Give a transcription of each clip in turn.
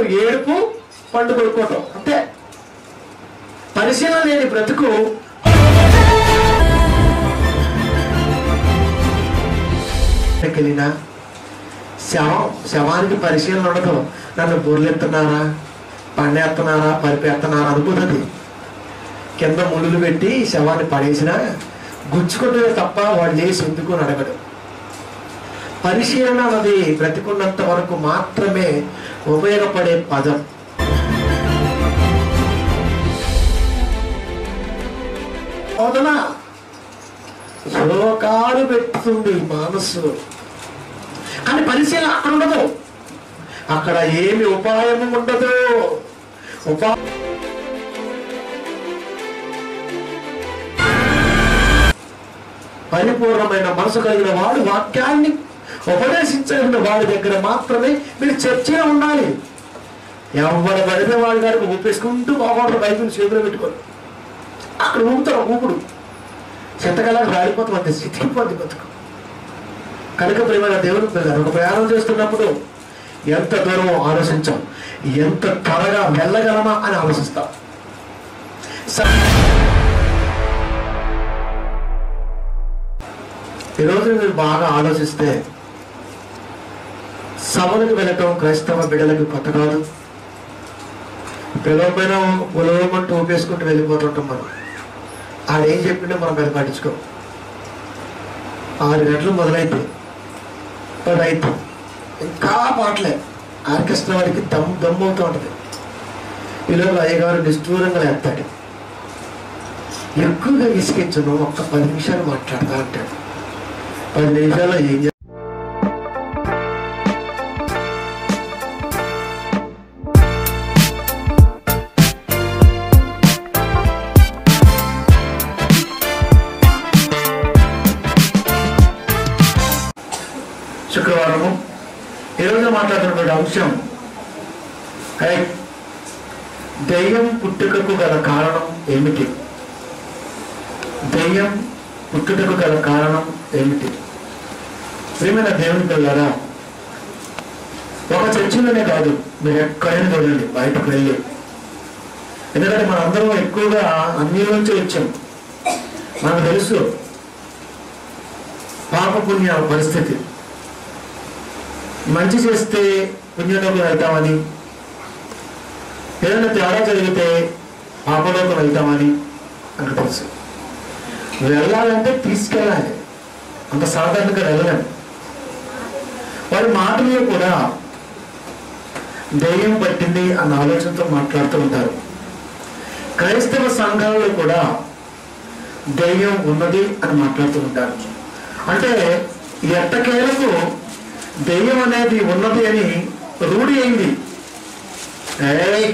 ఏడుపు పండు కొడుకోవటం అంతే పరిశీలన లేని బ్రతుకు వెళ్ళినా శవం శవానికి పరిశీలన ఉండదు నన్ను బొర్లెత్తున్నారా పండేస్తున్నారా పరిపేస్తున్నారా అనుకున్నది కింద ముళ్ళు పెట్టి శవాన్ని పడేసినా గుచ్చుకుంటే తప్ప వాడు లేచి ఎందుకు అని అడగడు పరిశీలన అన్నది బ్రతికున్నంత వరకు మాత్రమే ఉపయోగపడే పదం బోధన శ్లోకాలు పెడుతుంది మనస్సు కానీ పరిశీలన అక్కడ ఉండదు అక్కడ ఏమి ఉపాయము ఉండదు ఉపా పరిపూర్ణమైన మనసు కలిగిన వాడు వాక్యాన్ని ఉపదేశించగలిగిన వాడి దగ్గర మాత్రమే మీరు చర్చగా ఉండాలి ఎవరు పడితే వాడి గారికి ఊపేసుకుంటూ బాగుంటారు బైబిల్ చేతిలో పెట్టుకొని అక్కడ ఊపుతారు ఊపుడు చెత్తగలకు రాలిపోతుంది స్థితిపోద్ది బతుకు కనుక ప్రేమైన దేవుని పిల్లలు ఒక ప్రయాణం చేస్తున్నప్పుడు ఎంత దూరం ఆలోచించాం ఎంత త్వరగా వెళ్ళగలమా అని ఆలోచిస్తాం స- ఈరోజు మీరు బాగా ఆలోచిస్తే సభలకు వెళ్ళటం క్రైస్తవ బిడ్డలకు కొత్త కాదు పిలవపోయినా ఉలవమంటూ ఊపేసుకుంటూ వెళ్ళిపోతుంటాం మనం ఆడేం చెప్పిండో మనం పెద్ద పట్టించుకో ఆరు గంటలు మొదలైతే పది అయితే ఇంకా పాటలే ఆర్కెస్ట్రా వాడికి దమ్ దమ్ అవుతూ ఉంటుంది ఈలోపు అయ్యగారు నిష్ఠూరంగా లేస్తాడు ఎక్కువగా విసిగించను ఒక్క పది నిమిషాలు మాట్లాడతా అంటాడు పది నిమిషాల్లో ఏం చేస్తా శుక్రవారము ఈరోజు మాట్లాడుతున్నటువంటి అంశం హై, దెయ్యం పుట్టుకకు గల కారణం ఏమిటి దెయ్యం పుట్టుటకు గల కారణం ఏమిటి ప్రియమైన దేవుని పిల్లరా ఒక చర్చిలోనే కాదు మీరు ఎక్కడైనా చూడండి బయటకు వెళ్ళి ఎందుకంటే మనందరం ఎక్కువగా అన్ని నుంచి వచ్చాం మనకు తెలుసు పాపపుణ్య పరిస్థితి మంచి చేస్తే పుణ్యలోకి వెళ్తామని ఏదైనా తేడా జరిగితే పాపలోకి వెళ్తామని నాకు తెలుసు వెళ్ళాలంటే తీసుకెళ్ళాలి అంత సాధారణంగా వెళ్ళలేము వారి మాటల్లో కూడా దెయ్యం పట్టింది అన్న ఆలోచనతో మాట్లాడుతూ ఉంటారు క్రైస్తవ సంఘాలలో కూడా దెయ్యం ఉన్నది అని మాట్లాడుతూ ఉంటారు అంటే ఎట్టకేలకు దెయ్యం అనేది ఉన్నది అని రూఢి అయింది ఏయ్!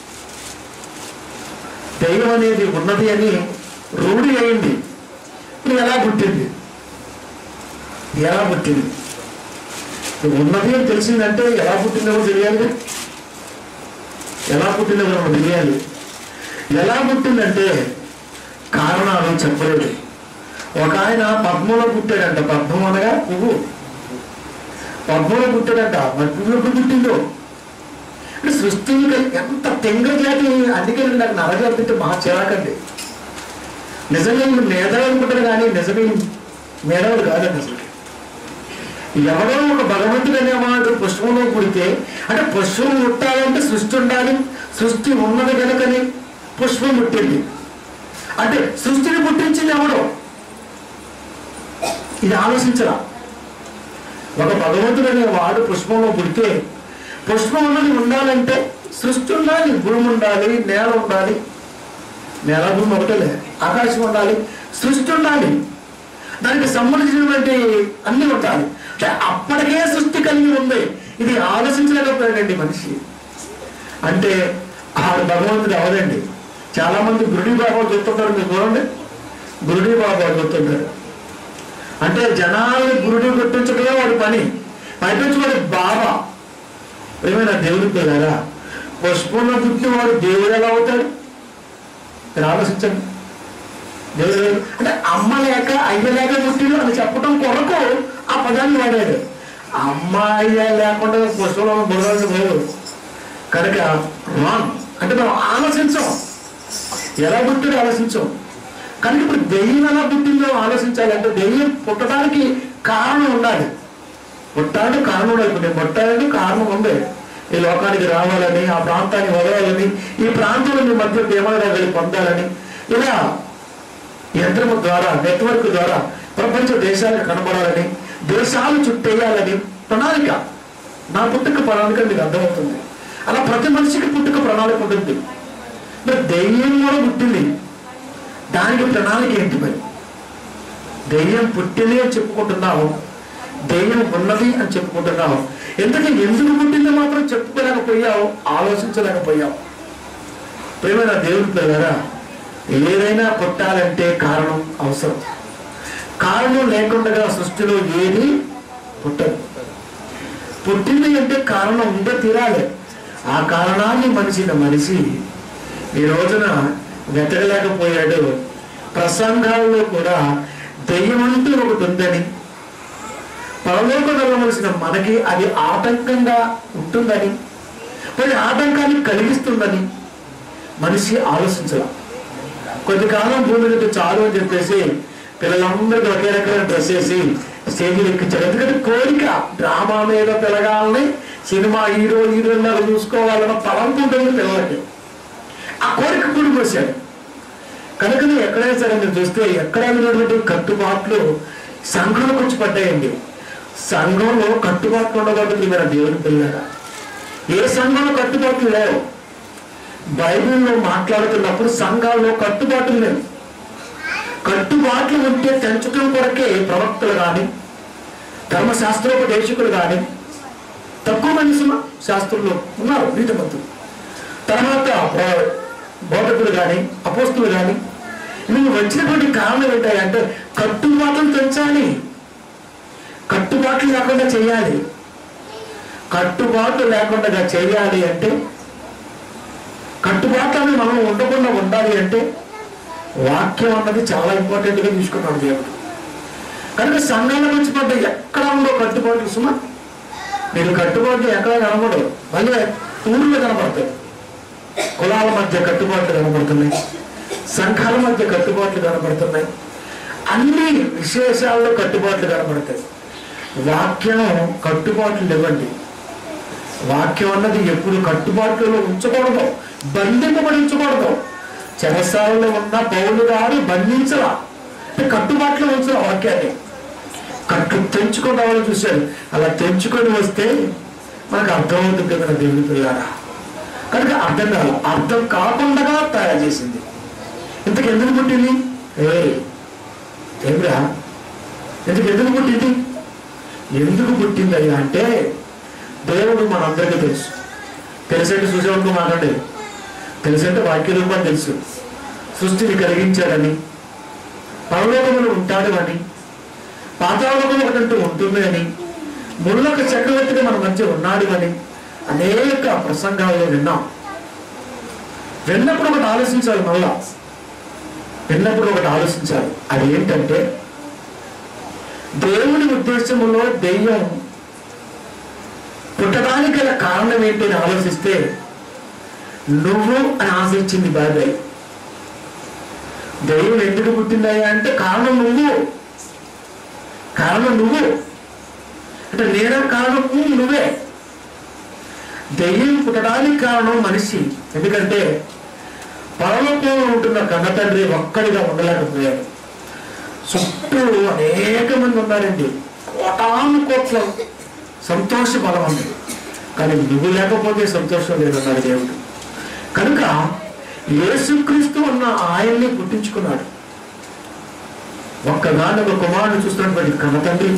దెయ్యం అనేది ఉన్నది అని రూఢి అయింది ఇది ఎలా పుట్టింది ఎలా పుట్టింది ఇది ఉన్నది అని తెలిసిందంటే ఎలా పుట్టిందో కూడా తెలియాలి ఎలా పుట్టిందో కూడా మనకు తెలియాలి ఎలా పుట్టిందంటే కారణాలు చెప్పలేదు ఒక ఆయన పద్మంలో పుట్టాడంట పద్మం అనగా పువ్వు పద్మంలో పుట్టాడంట మరి పువ్వు ఎప్పుడు పుట్టిందో అంటే సృష్టికి ఎంత తెంగ జాతి అందుకే నాకు నరజాతి తింటే మహా చిరాకండి నిజంగా వీళ్ళు మేధావి అనుకుంటారు కానీ నిజమే మేధావులు కాదండి అసలు ఎవరో ఒక భగవంతుడు అనేవాడు పుష్పంలో పుడితే అంటే పుష్పం పుట్టాలంటే సృష్టి ఉండాలి సృష్టి ఉన్నది కనుకని పుష్పం పుట్టింది అంటే సృష్టిని పుట్టించింది ఎవడో ఇది ఆలోచించరా ఒక భగవంతుడు అనే వాడు పుష్పంలో పుడితే పుష్పం ఉన్నది ఉండాలంటే సృష్టి ఉండాలి భూమి ఉండాలి నేల ఉండాలి నేల భూమి ఒకటే ఆకాశం ఉండాలి సృష్టి ఉండాలి దానికి సంబంధించినటువంటి అన్ని ఉండాలి అంటే అప్పటికే సృష్టి కలిగి ఉంది ఇది ఆలోచించలేకపోయాడండి మనిషి అంటే ఆడు భగవంతుడు అవదండి చాలా మంది గురుడి బాబా చూస్తుంటారు మీరు చూడండి గురుడి బాబా చూస్తుంటారు అంటే జనాల్ని గురుడి గుర్తించడమే వాడి పని పైపించి వాడి బాబా ఏమైనా దేవుడి పిల్లరా పుష్పంలో పుట్టినవాడు దేవుడు ఎలా అవుతాడు మీరు ఆలోచించండి దేవుడు ఎలా- అంటే అమ్మ లేక అయ్య లేక పుట్టిడు అని చెప్పడం కొరకు ఆ పదాన్ని వాడాడు అమ్మ అయ్య లేకుండా పుష్పంలో బుర్రాలు లేవు కనుక రాంగ్ అంటే మనం ఆలోచించం ఎలా పుట్టిందో ఆలోచించం కనుక ఇప్పుడు దెయ్యం ఎలా పుట్టిందో ఆలోచించాలంటే దెయ్యం పుట్టడానికి కారణం ఉండాలి పుట్టాడు కారణం ఉండాలి ఇప్పుడు నేను పుట్టాలని కారణం ఉంది ఈ లోకానికి రావాలని ఆ ప్రాంతాన్ని వదలాలని ఈ ప్రాంతంలో మీ మధ్య దేవాలయాలు పొందాలని ఇలా యంత్రము ద్వారా నెట్వర్క్ ద్వారా ప్రపంచ దేశాలకు కనబడాలని దేశాలు చుట్టేయాలని ప్రణాళిక నా పుట్టుక ప్రణాళిక మీకు అర్థమవుతుంది అలా ప్రతి మనిషికి పుట్టుక ప్రణాళిక ఉంటుంది మరి దెయ్యం కూడా పుట్టింది దానికి ప్రణాళిక ఏంటి మరి దెయ్యం పుట్టింది అని చెప్పుకుంటున్నావు దెయ్యం ఉన్నది అని చెప్పుకుంటున్నావు ఎందుకంటే ఎందుకు పుట్టిందో మాత్రం చెప్పుకోలేకపోయావు ఆలోచించలేకపోయావు ప్రేమైన దేవుడి పిల్లరా ఏదైనా పుట్టాలంటే కారణం అవసరం కారణం లేకుండా సృష్టిలో ఏది పుట్టదు పుట్టింది అంటే కారణం ఉండే తీరాలి ఆ కారణాన్ని మనిషిన మనిషి ఈ రోజున వెతకలేకపోయాడు ప్రసంగాల్లో కూడా దెయ్యం అంటూ ఒకటి ఉందని పరలోకం వెళ్ళవలసిన మనకి అది ఆటంకంగా ఉంటుందని మరి ఆటంకాన్ని కలిగిస్తుందని మనిషి ఆలోచించాల కొద్ది కాలం భూమి మీద చాలు అని చెప్పేసి పిల్లలందరికీ ఒకే రకమైన డ్రెస్ వేసి స్టేజీలు ఎక్కించారు ఎందుకంటే కోరిక డ్రామా మీద పిలగాలని సినిమా హీరో హీరోయిన్ చూసుకోవాలన్న తలంపు ఉంటుంది పిల్లలకి ఆ కోరిక కూడి పోసాడు కనుకనే ఎక్కడైనా సరే మీరు చూస్తే ఎక్కడ ఉన్నటువంటి కట్టుబాట్లు సంఘంలోకి వచ్చి పడ్డాయండి సంఘంలో కట్టుబాట్లు ఉండబట్టి మీరు దేవుని పిల్లగా ఏ సంఘంలో కట్టుబాట్లు లేవు బైబిల్లో మాట్లాడుతున్నప్పుడు సంఘాల్లో కట్టుబాట్లు లేవు కట్టుబాట్లు ఉంటే తెంచడం కొరకే ప్రవక్తలు కానీ ధర్మశాస్త్రోపదేశకులు కానీ తక్కువ మంది సుమ శాస్త్రంలో ఉన్నారు నీతిమంతులు తర్వాత బో- బోధకులు కానీ అపోస్తులు కానీ నువ్వు వచ్చినటువంటి కారణం ఏంటంటే కట్టుబాట్లు తెంచాలి కట్టుబాట్లు లేకుండా చేయాలి కట్టుబాట్లు లేకుండా చేయాలి అంటే కట్టుబాట్లను మనం ఉండకుండా ఉండాలి అంటే వాక్యం అన్నది చాలా ఇంపార్టెంట్గా తీసుకున్నాడు దేవుడు కనుక సంఘాల గురించి పడ్డ ఎక్కడ ఉందో కట్టుబాట్లు సుమా మీరు కట్టుబాట్లు ఎక్కడ కనబడవు మళ్ళీ ఊర్లో కనబడతాయి కులాల మధ్య కట్టుబాట్లు కనబడుతున్నాయి సంఘాల మధ్య కట్టుబాట్లు కనబడుతున్నాయి అన్ని విశేషాల్లో కట్టుబాట్లు కనబడతాయి వాక్యం కట్టుబాట్లు ఇవ్వండి వాక్యం అన్నది ఎప్పుడు కట్టుబాట్లలో ఉంచకూడదు బంధింపబడి ఉంచకూడదు చెరసాలలో ఉన్న పౌలు గారు బంధించలా అంటే కట్టుబాట్లో ఉంచిన వాక్యాన్ని కట్టు తెంచుకొని రావాలని చూశాడు అలా తెంచుకొని వస్తే మనకు అర్థమవుతుంది కదా దేవుని పిల్లారా కనుక అర్థం కాదు అర్థం కాకుండా తయారు చేసింది ఇంతకు ఎందుకు పుట్టింది ఏ ఏమిరా ఎందుకు ఎందుకు పుట్టింది ఎందుకు పుట్టింది అయ్యా అంటే దేవుడు మనందరికీ తెలుసు తెలిసంటే చూసేవాళ్ళకి మాట్లాడేది తెలిసంటే వాక్య రూపాన్ని తెలుసు సృష్టిని కలిగించాడని పరలోకములు ఉంటాడు అని పాతాళములు ఒకటంటూ ఉంటుంది అని ముళ్ళొక చక్రవర్తిగా మన మధ్య ఉన్నాడు అని అనేక ప్రసంగాల్లో విన్నాం విన్నప్పుడు ఒకటి ఆలోచించాలి మళ్ళా విన్నప్పుడు ఒకటి ఆలోచించాలి అది ఏంటంటే దేవుని ఉద్దేశములో దెయ్యం పుట్టడానికి గల కారణం ఏంటి అని ఆలోచిస్తే నువ్వు అని ఆశించింది బైబిల్ దెయ్యం ఎందుకు పుట్టిందయ్యా అంటే కారణం నువ్వు కారణం నువ్వు అంటే నేనే కారణం నువ్వే దెయ్యం పుట్టడానికి కారణం మనిషి ఎందుకంటే పరలోకంలో ఉంటున్న కన్న తండ్రి ఒక్కడిగా ఉండలేకపోయాడు చుట్టూ అనేక మంది ఉన్నారండి కోటాను కోట్ల సంతోష బలం ఉంది కానీ నువ్వు లేకపోతే సంతోషం లేదన్నాడు దేవుడు కనుక యేసుక్రీస్తు అన్న ఆయన్ని పుట్టించుకున్నాడు ఒక్కగాని ఒక కుమారుని చూస్తున్నటువంటి కన్న తండ్రి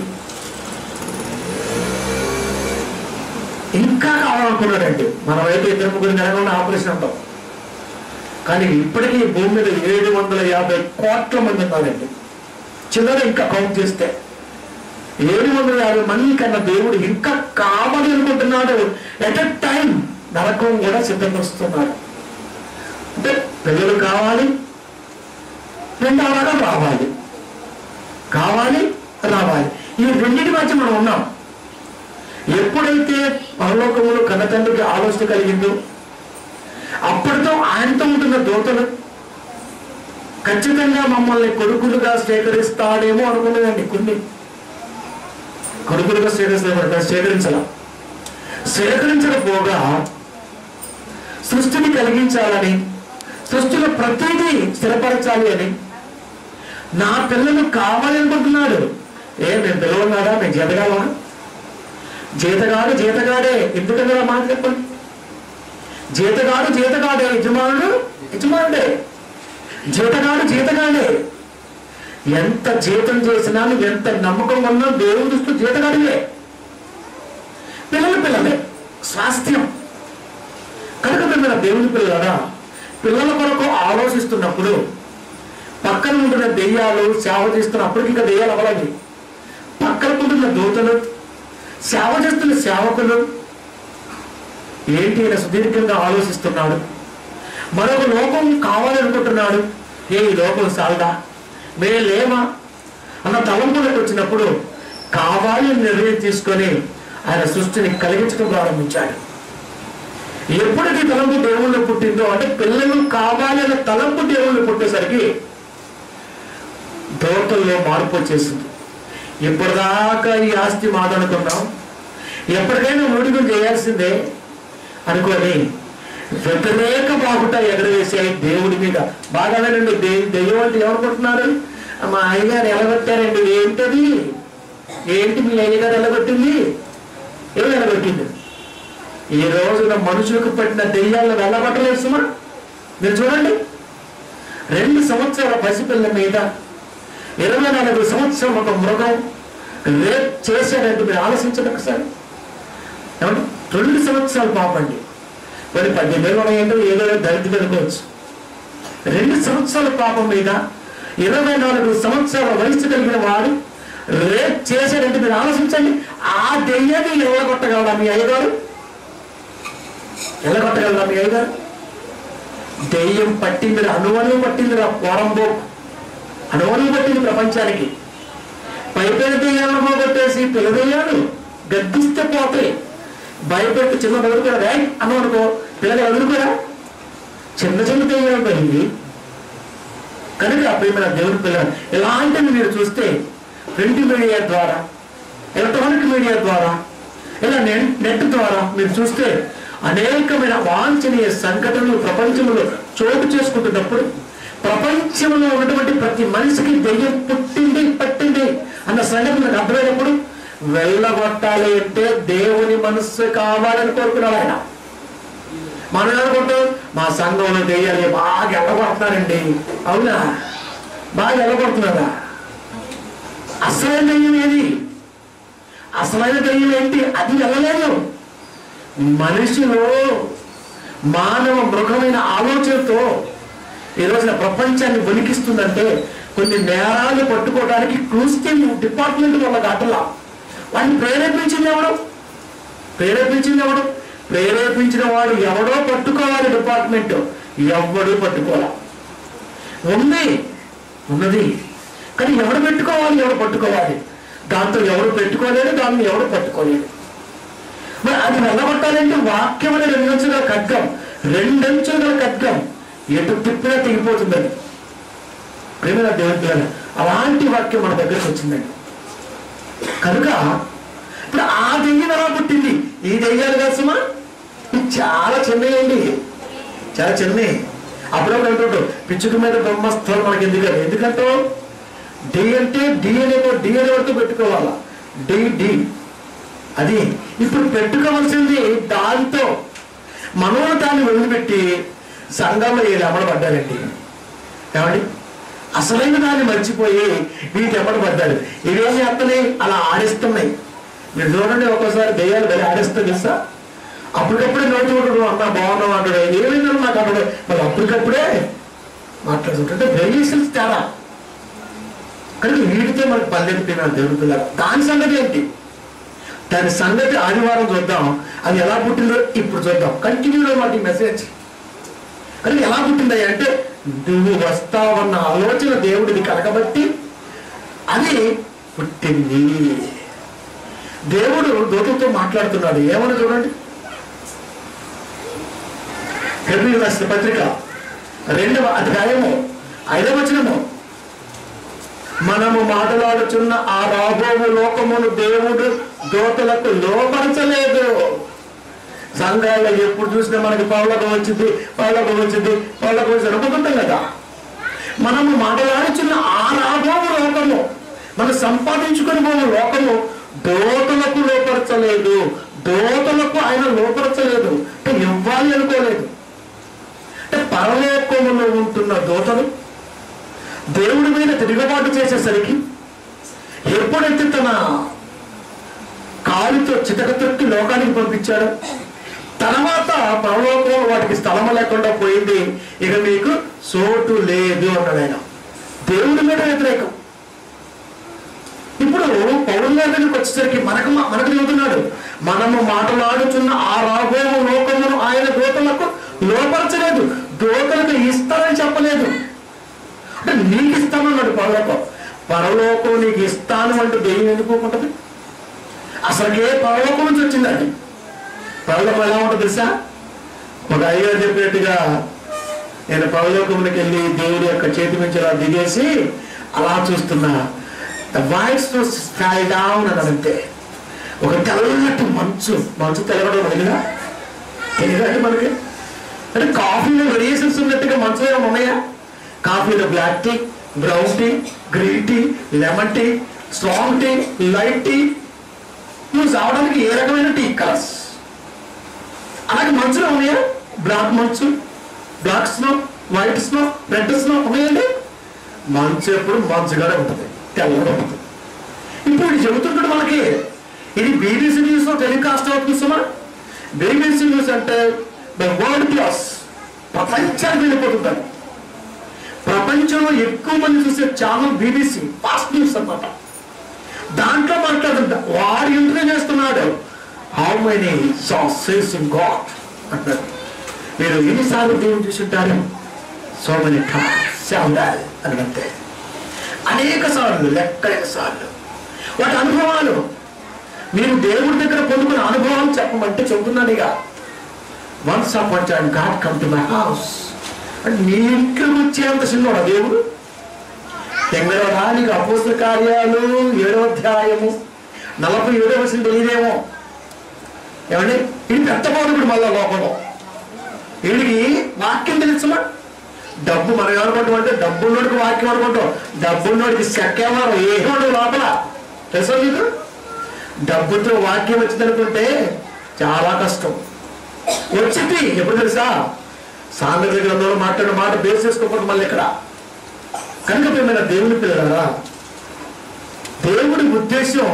ఇంకా కావాలనుకున్నాడండి మన వైపు ఇద్దరు ముగ్గురు నెలకొండ ఆపరేషన్ అంటాం కానీ ఇప్పటికీ భూమి మీద ఏడు వందల యాభై కోట్ల మంది ఉన్నారండి చిల్లర ఇంకా కౌంట్ చేస్తే ఏడు వందల యాభై మంది కన్నా దేవుడు ఇంకా కావాలి అనుకుంటున్నాడు ఎట్ ఎ టైం నరకం కూడా సిద్ధపరుస్తున్నాడు అంటే పిల్లలు కావాలి రెండవ రకం రావాలి కావాలి రావాలి ఈ రెండింటి మధ్య మనం ఉన్నాం ఎప్పుడైతే పరలోకములు కన్నతండ్రికి ఆలోచన కలిగిందో అప్పటితో ఆయనతో ఉంటున్న దూతలు ఖచ్చితంగా మమ్మల్ని కొడుకులుగా స్వీకరిస్తాడేమో అనుకునేదండి కొన్ని కొడుకులుగా స్వీకరిస్తాడు స్వీకరించాల స్వీకరించకపోగా సృష్టిని కలిగించాలని సృష్టిలో ప్రతిదీ స్థిరపరచాలి అని నా పిల్లలు కావాలనుకుంటున్నాడు ఏ నేను పిల్లలున్నాడా నేను జీతగాలనా జీతగాడు జీతగాడే ఎందుకన్నా మాట చెప్పండి జీతగాడు జీతగాడే యజమానుడు యజమానుడే జీతగాడు జీతగాడే ఎంత జీతం చేసినా నువ్వు ఎంత నమ్మకం ఉన్నా దేవుడు దృష్టి జీతగాడివే పిల్లలు పిల్లలే స్వాస్థ్యం కనుక పిల్లల దేవుని పిల్లరా పిల్లల కొరకు ఆలోచిస్తున్నప్పుడు పక్కన ఉంటున్న దెయ్యాలు సేవ చేస్తున్నప్పటికీ ఇంకా దెయ్యాలు అవ్వాలి పక్కన ఉంటున్న దూతలు సేవ చేస్తున్న సేవకులు ఏంటి ఈయన సుదీర్ఘంగా ఆలోచిస్తున్నాడు మరొక లోకం కావాలనుకుంటున్నాడు ఏ ఈ లోకం సాల్దా మే లేమా అన్న తలంపులకు వచ్చినప్పుడు కావాలి అని నిర్ణయం తీసుకొని ఆయన సృష్టిని కలిగించడం ప్రారంభించాడు ఎప్పటికీ తలంపు దేవుళ్ళు పుట్టిందో అంటే పిల్లలు కావాలి అన్న తలంపు దేవుళ్ళు పుట్టేసరికి దోతల్లో మార్పు వచ్చేసింది ఇప్పటిదాకా ఈ ఆస్తి మాదనుకున్నాం ఎప్పటికైనా ఊడికం చేయాల్సిందే అనుకొని వ్యతిరేక బాగుట ఎగరవేసాయి దేవుడి మీద బాగా వినండి దే- దెయ్యం అంటే ఎవరుకుంటున్నారు మా అయ్యగారు ఎలగొట్టారండి ఏంటది ఏంటి మీ అయ్యగారు ఎలగొట్టింది ఏం ఎలగొట్టింది ఈ రోజున మనుషులకు పట్టిన దెయ్యాలను వెళ్ళగొట్టలేదు సుమా మీరు చూడండి రెండు సంవత్సరాల పసిపిల్ల మీద ఇరవై నాలుగు సంవత్సరం ఒక మృగం రేప్ చేశాడంటే మీరు ఆలోచించండి ఒకసారి ఏమంటే రెండు సంవత్సరాలు పాపండి మరి పద్దెనిమిది వేలు ఉన్నాయంటే ఏదో దరిద్రం అనుకోవచ్చు రెండు సంవత్సరాల పాపం మీద ఇరవై నాలుగు సంవత్సరాల వయసు కలిగిన వాడు రేప్ చేశాడంటే మీరు ఆలోచించండి ఆ దెయ్యాన్ని ఎల్లగొట్టగలరా మీ అయ్యగారు ఎల్లగొట్టగలరా మీ అయ్యగారు దెయ్యం పట్టింది అనువనం పట్టింది రా పోరంబో అనువనం పట్టింది ప్రపంచానికి పైపైన దెయ్యాలను పోగొట్టేసి పిల్ల దెయ్యాలు గద్దిస్తే పోతాయి భయపెట్టి చిన్న వదులుకోరా రే అన్నాం అనుకో పిల్లలు వదులుకోరా చిన్న చిన్న దెయ్యాలు పోయింది కనుక ప్రేమ దేవుని పిల్లలు ఇలాంటివి మీరు చూస్తే ప్రింట్ మీడియా ద్వారా ఎలక్ట్రానిక్ మీడియా ద్వారా ఇలా నెట్ నెట్ ద్వారా మీరు చూస్తే అనేకమైన వాంఛనీయ సంఘటనలు ప్రపంచంలో చోటు చేసుకుంటున్నప్పుడు ప్రపంచంలో ఉన్నటువంటి ప్రతి మనిషికి దెయ్యం పుట్టింది పట్టింది అన్న సంగతి నాకు అర్థమైనప్పుడు వెళ్ళగొట్టాలి అంటే దేవుని మనస్సు కావాలని కోరుకున్నాడు ఆయన మనం అనుకుంటాం మా సంఘంలో దెయ్యాలి బాగా ఎల్లగొడుతున్నారండి అవునా బాగా ఎల్లగొడుతున్నారా అసలైన దెయ్యం ఏది అసలైన దెయ్యం ఏంటి అది వెళ్ళలేదు మనిషిలో మానవ మృగమైన ఆలోచనతో ఈ రోజున ప్రపంచాన్ని వణికిస్తుందంటే కొన్ని నేరాలు పట్టుకోవడానికి క్లూస్ టీమ్ డిపార్ట్మెంట్ వల్ల కాటలా వాడిని ప్రేరేపించింది ఎవడు ప్రేరేపించింది ఎవడు ప్రేరేపించిన వాడు ఎవడో పట్టుకోవాలి డిపార్ట్మెంట్ ఎవడు పట్టుకోవాలి ఉంది ఉన్నది కానీ ఎవడు పెట్టుకోవాలి ఎవడు పట్టుకోవాలి దాంతో ఎవడు పెట్టుకోలేడు దాన్ని ఎవడు పట్టుకోలేడు మరి అది వెళ్ళగొట్టాలంటే వాక్యం అనే రెండంచుల ఖడ్గం రెండంచుల ఖడ్గం ఎటు తిప్పినా తెగిపోతుందని ప్రేమ దేవుని పిల్లలు అలాంటి వాక్యం మన దగ్గరకు వచ్చిందండి కనుక ఇప్పుడు ఆ దెయ్యం ఎలా పుట్టింది ఈ దెయ్యాలు కాసమా ఇవి చాలా చిన్నయండి చాలా చిన్నవి అప్పుడప్పుడు అంటుంటూ పిచ్చుక మీద బ్రహ్మస్థలం మనకి ఎందుకంటే ఎందుకంటే డి అంటే డిఎన్ఏ డిఎన్ఏ వరకు పెట్టుకోవాలా డి డి అది ఇప్పుడు పెట్టుకోవాల్సింది దాంతో మనం దాన్ని వదిలిపెట్టి సంఘంలో వీళ్ళు అమలుపడ్డారండి ఏమండి అసలైన దాన్ని మర్చిపోయి వీటి పడ్డారు ఇవేం చేస్తున్నాయి అలా ఆడిస్తున్నాయి మీరు చూడండి ఒక్కోసారి దెయ్యాలు వెళ్ళి ఆడిస్తుంది తెలుసా అప్పటికప్పుడే నోటి చూడడు అన్న బాగున్నావు అంటాడు ఏమైందో నాకు అప్పుడు మరి అప్పటికప్పుడే మాట్లాడుతుంటే వేరియేషన్స్ తేడా కనుక వీటితో మనకు పల్లెత్తిన దేవుడి పిల్లలు దాని సంగతి ఏంటి దాని సంగతి ఆదివారం చూద్దాం అది ఎలా పుట్టిందో ఇప్పుడు చూద్దాం కంటిన్యూలో మాకు ఈ మెసేజ్ కానీ ఎలా పుట్టింది అంటే నువ్వు వస్తావన్న ఆలోచన దేవుడిని కలగబట్టి అది పుట్టింది దేవుడు దూతలతో మాట్లాడుతున్నాడు ఏమని చూడండి హెబ్రీ రాసిన పత్రిక రెండవ అధ్యాయము ఐదవ వచనము మనము మాట్లాడుచున్న ఆ రాబోవు లోకమును దేవుడు దోతలకు లోపరచలేదు సంఘాల్లో ఎప్పుడు చూసినా మనకి పౌలకు వచ్చింది పౌలకు వచ్చింది పౌలకు వచ్చి అనుకుంటుంటాం కదా మనము మాట్లాడుచున్న ఆ రాబోవు లోకము మనం సంపాదించుకొని పోవు లోకము దోతలకు లోపరచలేదు దోతలకు ఆయన లోపరచలేదు అంటే ఇవ్వాలి అనుకోలేదు అంటే పరలోకములో ఉంటున్న దోతలు దేవుడి మీద తిరుగుబాటు చేసేసరికి ఎప్పుడైతే తన కాలుతో చితక తొక్కి లోకానికి పంపించాడు తర్వాత పరలోకం వాటికి స్థలం లేకుండా పోయింది ఇక మీకు సోటు లేదు అన్నాడు ఆయన దేవుడి మీద వ్యతిరేకం ఇప్పుడు పౌరుల దగ్గరికి వచ్చేసరికి మనకు మనకు చెబుతున్నాడు మనము మాట్లాడుచున్న ఆ రాబోవు లోకమును ఆయన దూతలకు లోపరచలేదు దూతలకు ఇస్తారని చెప్పలేదు అంటే నీకు ఇస్తానన్నాడు పరలోకం పరలోకం నీకు ఇస్తాను అంటూ దెయ్యం ఎందుకోకుంటుంది అసలుకే పరలోకం నుంచి వచ్చిందండి పరలోకం ఎలా ఉంటుంది తెలుసా ఒక అయ్యగారు చెప్పినట్టుగా నేను పరలోకంలోకి వెళ్ళి దేవుడి యొక్క చేతి నుంచి అలా దిగేసి అలా చూస్తున్నా ద వాయిస్ స్కై డౌన్ అని అంతే ఒక తెల్లటి మంచు మంచు తెలవడం అడిగినా తెలియదండి మనకి అంటే కాఫీలో వేరియేషన్స్ ఉన్నట్టుగా మంచులో ఏమైనా ఉన్నాయా కాఫీలో black tea brown tea green tea lemon tea strong tea light tea నువ్వు సావడానికి ఏ రకమైన టీ కలర్స్ అలాగే మంచులో ఉన్నాయా బ్లాక్ మంచు black snow white snow red snow ఉన్నాయండి మంచు ఎప్పుడు మంచుగానే ఉంటుంది తెల్లగా ఉంటుంది ఇప్పుడు ఇది చెబుతుంటాడు మనకి ఇది బీబీసీ న్యూస్ లో టెలికాస్ట్ అవుతుంది సుమా బీబీసీ న్యూస్ అంటే ద వరల్డ్ క్లాస్ ప్రపంచానికి వెళ్ళిపోతుంటారు ప్రపంచంలో ఎక్కువ మంది చూసే ఛానల్ బీబీసీ ఫాస్ట్ న్యూస్ అన్నమాట దాంట్లో మాట్లాడుతుంటా వాడు ఇంటర్వ్యూ చేస్తున్నాడు how many sauces in God అంటారు మీరు ఎన్నిసార్లు దేవుని చూసుంటారు సో మెనీ టైమ్స్ అని అంతే అనేక సార్లు లెక్కలేక సార్లు వాటి అనుభవాలు మీరు దేవుడి దగ్గర పొందుకున్న అనుభవాలు చెప్పమంటే చెబుతున్నాను ఇక once upon time God come to my house అంటే నీ ఇంట్లోకి వచ్చేంత చిన్నోడా దేవుడు తెంగరడా నీకు అపోస్తుల కార్యాలు ఏడవ అధ్యాయము నలభై ఏడవ వచ్చిన తెలియదేమో ఏమండి ఇది పెద్ద పౌరుడు మళ్ళా లోపల వీడికి వాక్యం తెలుసుమా డబ్బు మనం ఏమనుకుంటాం అంటే డబ్బున్నోడికి వాక్యం అనుకుంటాం డబ్బున్నోడికి సెక్కేవారు ఏమడు లోపల తెలుసా మీకు డబ్బుతో వాక్యం వచ్చిందనుకుంటే చాలా కష్టం వచ్చింది ఎప్పుడు తెలుసా సాంగత్య గ్రంథంలో మాట్లాడిన మాట బేస్ చేసుకోకూడదు మళ్ళీ ఇక్కడ కనుక ప్రియమైన దేవుని పిల్లరా దేవుడి ఉద్దేశం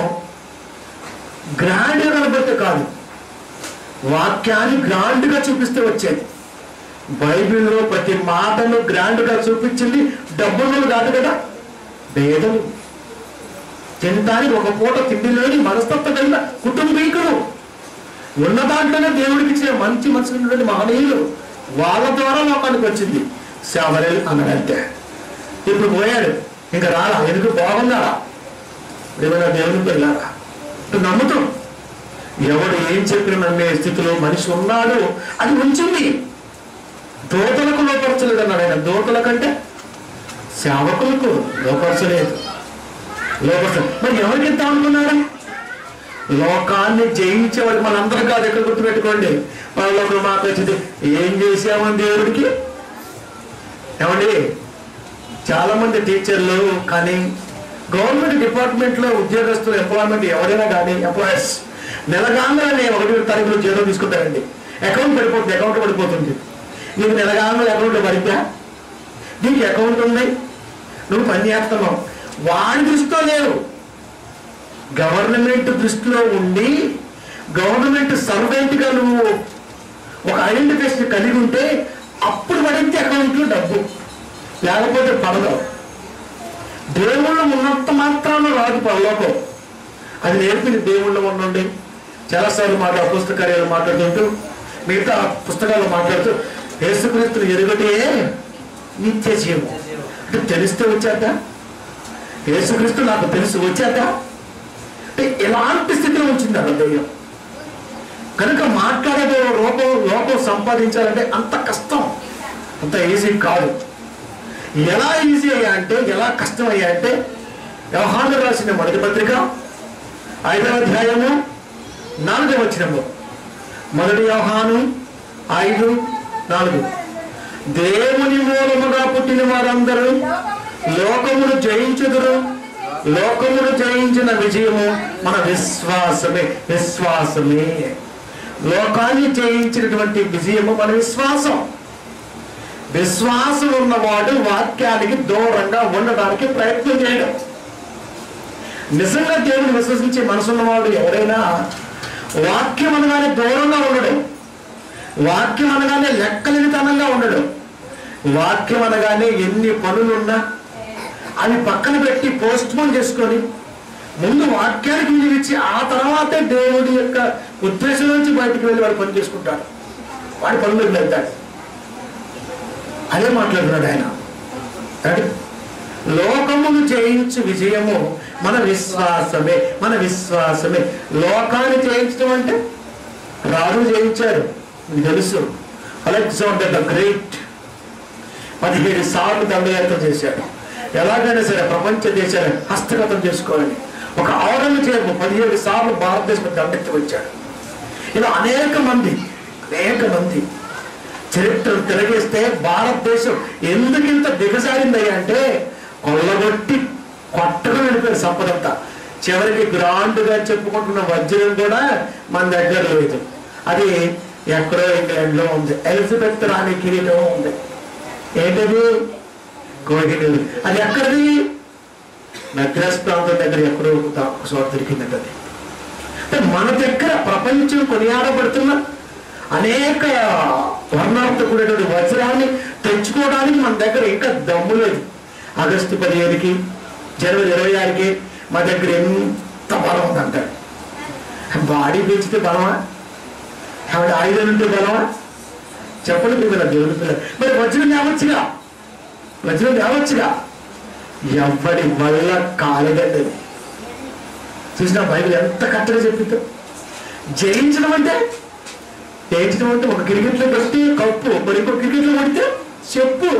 గ్రాండ్గా కనబడితే కాదు వాక్యాన్ని గ్రాండ్గా చూపిస్తే వచ్చేది బైబిల్లో ప్రతి మాటను గ్రాండ్గా చూపించింది డబ్బులు కాదు కదా భేదలు తినడానికి ఒక పూట తిండి లేని మనస్తత్వం కలిగిన కుటుంబీకులు ఉన్న దాంట్లోనే దేవుడికి ఇచ్చిన మంచి మనసుకున్నటువంటి మహనీయులు వాళ్ళ ద్వారా లోకానికి వచ్చింది శామరేలు అన్నాడంటే ఇప్పుడు పోయాడు ఇంకా రాలా ఎందుకు బాగుందా ఏమైనా దేవుని పిల్లారా ఇప్పుడు నమ్ముతాం ఎవడు ఏం చెప్పిన నమ్మే స్థితిలో మనిషి ఉన్నాడు అది ఉంచింది దోతలకు లోపరచలేదు అన్నాడు ఆయన దోతల కంటే సేవకులకు లోపరచలేదు లోపరచ మరి ఎవరికి ఇద్దాం అనుకున్నాడు లోకాన్ని జయించేవాడు మనందరం కాదు ఎక్కడ గుర్తుపెట్టుకోండి వాళ్ళకు మాకు వచ్చింది ఏం చేసామని దేవుడికి ఏమండి చాలా మంది టీచర్లు కానీ గవర్నమెంట్ డిపార్ట్మెంట్ లో ఉద్యోగస్తులు ఎంప్లాయ్మెంట్ ఎవరైనా కానీ ఎంప్లాయీస్ నెలగానే ఒకటి తారీఖులో జీతం తీసుకుంటారండి అకౌంట్ పడిపోతుంది అకౌంట్ పడిపోతుంది నీకు నెలగానే అకౌంట్ పడితే నీకు అకౌంట్ ఉంది నువ్వు పని చేస్తున్నావు వాడి దృష్టిలో లేవు గవర్నమెంట్ దృష్టిలో ఉండి గవర్నమెంట్ సర్వెంట్ గా నువ్వు ఒక ఐడెంటిఫికేషన్ కలిగి ఉంటే అప్పుడు పడింది అకౌంట్లో డబ్బు లేకపోతే పడదు దేవుళ్ళు ఉన్నంత మాత్రాన రాదు పరలోకం అది నేర్పింది దేవుళ్ళు ఉండండి చాలాసార్లు మాట పుస్తకాలు మాట్లాడుతుంటూ మిగతా పుస్తకాలు మాట్లాడుతూ యేసుక్రీస్తుని ఎరుగటే నిత్య జీవం అంటే తెలిస్తే వచ్చాక యేసుక్రీస్తు నాకు తెలుసు వచ్చాక అంటే ఎలాంటి స్థితిలో ఉంచింది ఆ దెయ్యం కనుక మాట్లాడే రూపం లోపం సంపాదించాలంటే అంత కష్టం అంత ఈజీ కాదు ఎలా ఈజీ అయ్యా అంటే ఎలా కష్టం అయ్యా అంటే వ్యవహారం రాసిన మొదటి పత్రిక ఐదవ అధ్యాయము నాలుగవ వచ్చినము మొదటి వ్యవహాను ఐదు నాలుగు దేవుని మూలముగా పుట్టిన వారందరూ లోకమును జయించుదురు లోకమును జయించిన విజయము మన విశ్వాసమే విశ్వాసమే లోకాన్ని జయించినటువంటి విజయము మన విశ్వాసం విశ్వాసం ఉన్నవాడు వాక్యానికి దూరంగా ఉండడానికి ప్రయత్నం చేయడం నిజంగా దేవుని విశ్వసించే మనసున్నవాడు ఎవరైనా వాక్యం అనగానే దూరంగా ఉండడం వాక్యం అనగానే లెక్కలేనితనంగా ఉండడం వాక్యం అనగానే ఎన్ని పనులున్నా అవి పక్కన పెట్టి పోస్ట్ పోన్ చేసుకొని ముందు వాక్యానికి విలువిచ్చి ఆ తర్వాతే దేవుడి యొక్క ఉద్దేశం నుంచి బయటికి వెళ్ళి వాడు పని చేసుకుంటాడు వాడి పనులకు వెళ్తాడు అదే మాట్లాడుతున్నాడు ఆయన అంటే లోకమును జయించు విజయము మన విశ్వాసమే మన విశ్వాసమే లోకాన్ని జయించడం అంటే రాజు జయించారు మీకు తెలుసు అలెగ్జాండర్ ద గ్రేట్ పదిహేడు సార్లు దండయాత్ర చేశాడు ఎలాగైనా సరే ప్రపంచ దేశాన్ని హస్తగతం చేసుకోవాలని ఒక ఔరంగజేబు పదిహేడు సార్లు భారతదేశం దండెత్తి వచ్చాడు ఇలా అనేక మంది అనేక మంది చరిత్రను తిరగేస్తే భారతదేశం ఎందుకు ఇంత దిగజారిందయ్యా అంటే కొల్లగొట్టి కొట్టడం వెళ్ళిపోయారు సంపదంతా చివరికి గ్రాండ్గా చెప్పుకుంటున్న వజ్రం కూడా మన దగ్గర లేదు అది ఎక్కడో ఇంగ్లాండ్లో ఉంది ఎలిజబెత్ రాణి కిరీటం ఉంది ఏంటది కోహినూరు అది ఎక్కడిది మద్రాస్ ప్రాంతం దగ్గర ఎక్కడో ఒక చోట దొరికిందంట అది అంటే మన దగ్గర ప్రపంచం కొనియాడబడుతున్న అనేక వర్ణాలతో కూడినటువంటి వజ్రాన్ని తెచ్చుకోవడానికి మన దగ్గర ఇంకా దమ్ము లేదు ఆగస్టు పదిహేనుకి జనవరి ఇరవై ఆరుకి మా దగ్గర ఎంత బలం ఉందంటాడు బాడీ పెంచితే బలమా ఆవిడ ఆయుధాలు ఉంటే బలమా చెప్పండి పిల్లల దేవుడి పిల్లలు మరి వజ్రం తేవచ్చుగా వజ్రం తేవచ్చుగా ఎవడి వల్ల కాలేదండి అది. చూసిన బైబిల్ ఎంత కరెక్ట్గా చెప్పిందో జయించడం అంటే జయించడం అంటే ఒక క్రికెట్లో పెట్టి కప్పు మరి ఇంకో క్రికెట్లో కొడితే చెప్పు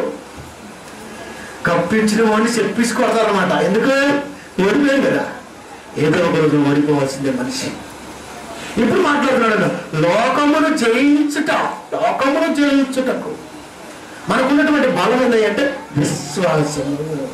కప్పు ఇచ్చిన వాడిని చెప్పేసి కొడతారనమాట ఎందుకు ఓడిపోయాడు కదా ఏదో ఒక రోజు ఓడిపోవాల్సిందే మనిషి ఇప్పుడు మాట్లాడుతున్నాడు లోకమును జయించుట లోకమును జయించుటకు మనకున్నటువంటి బలం ఏంటి అంటే విశ్వాసము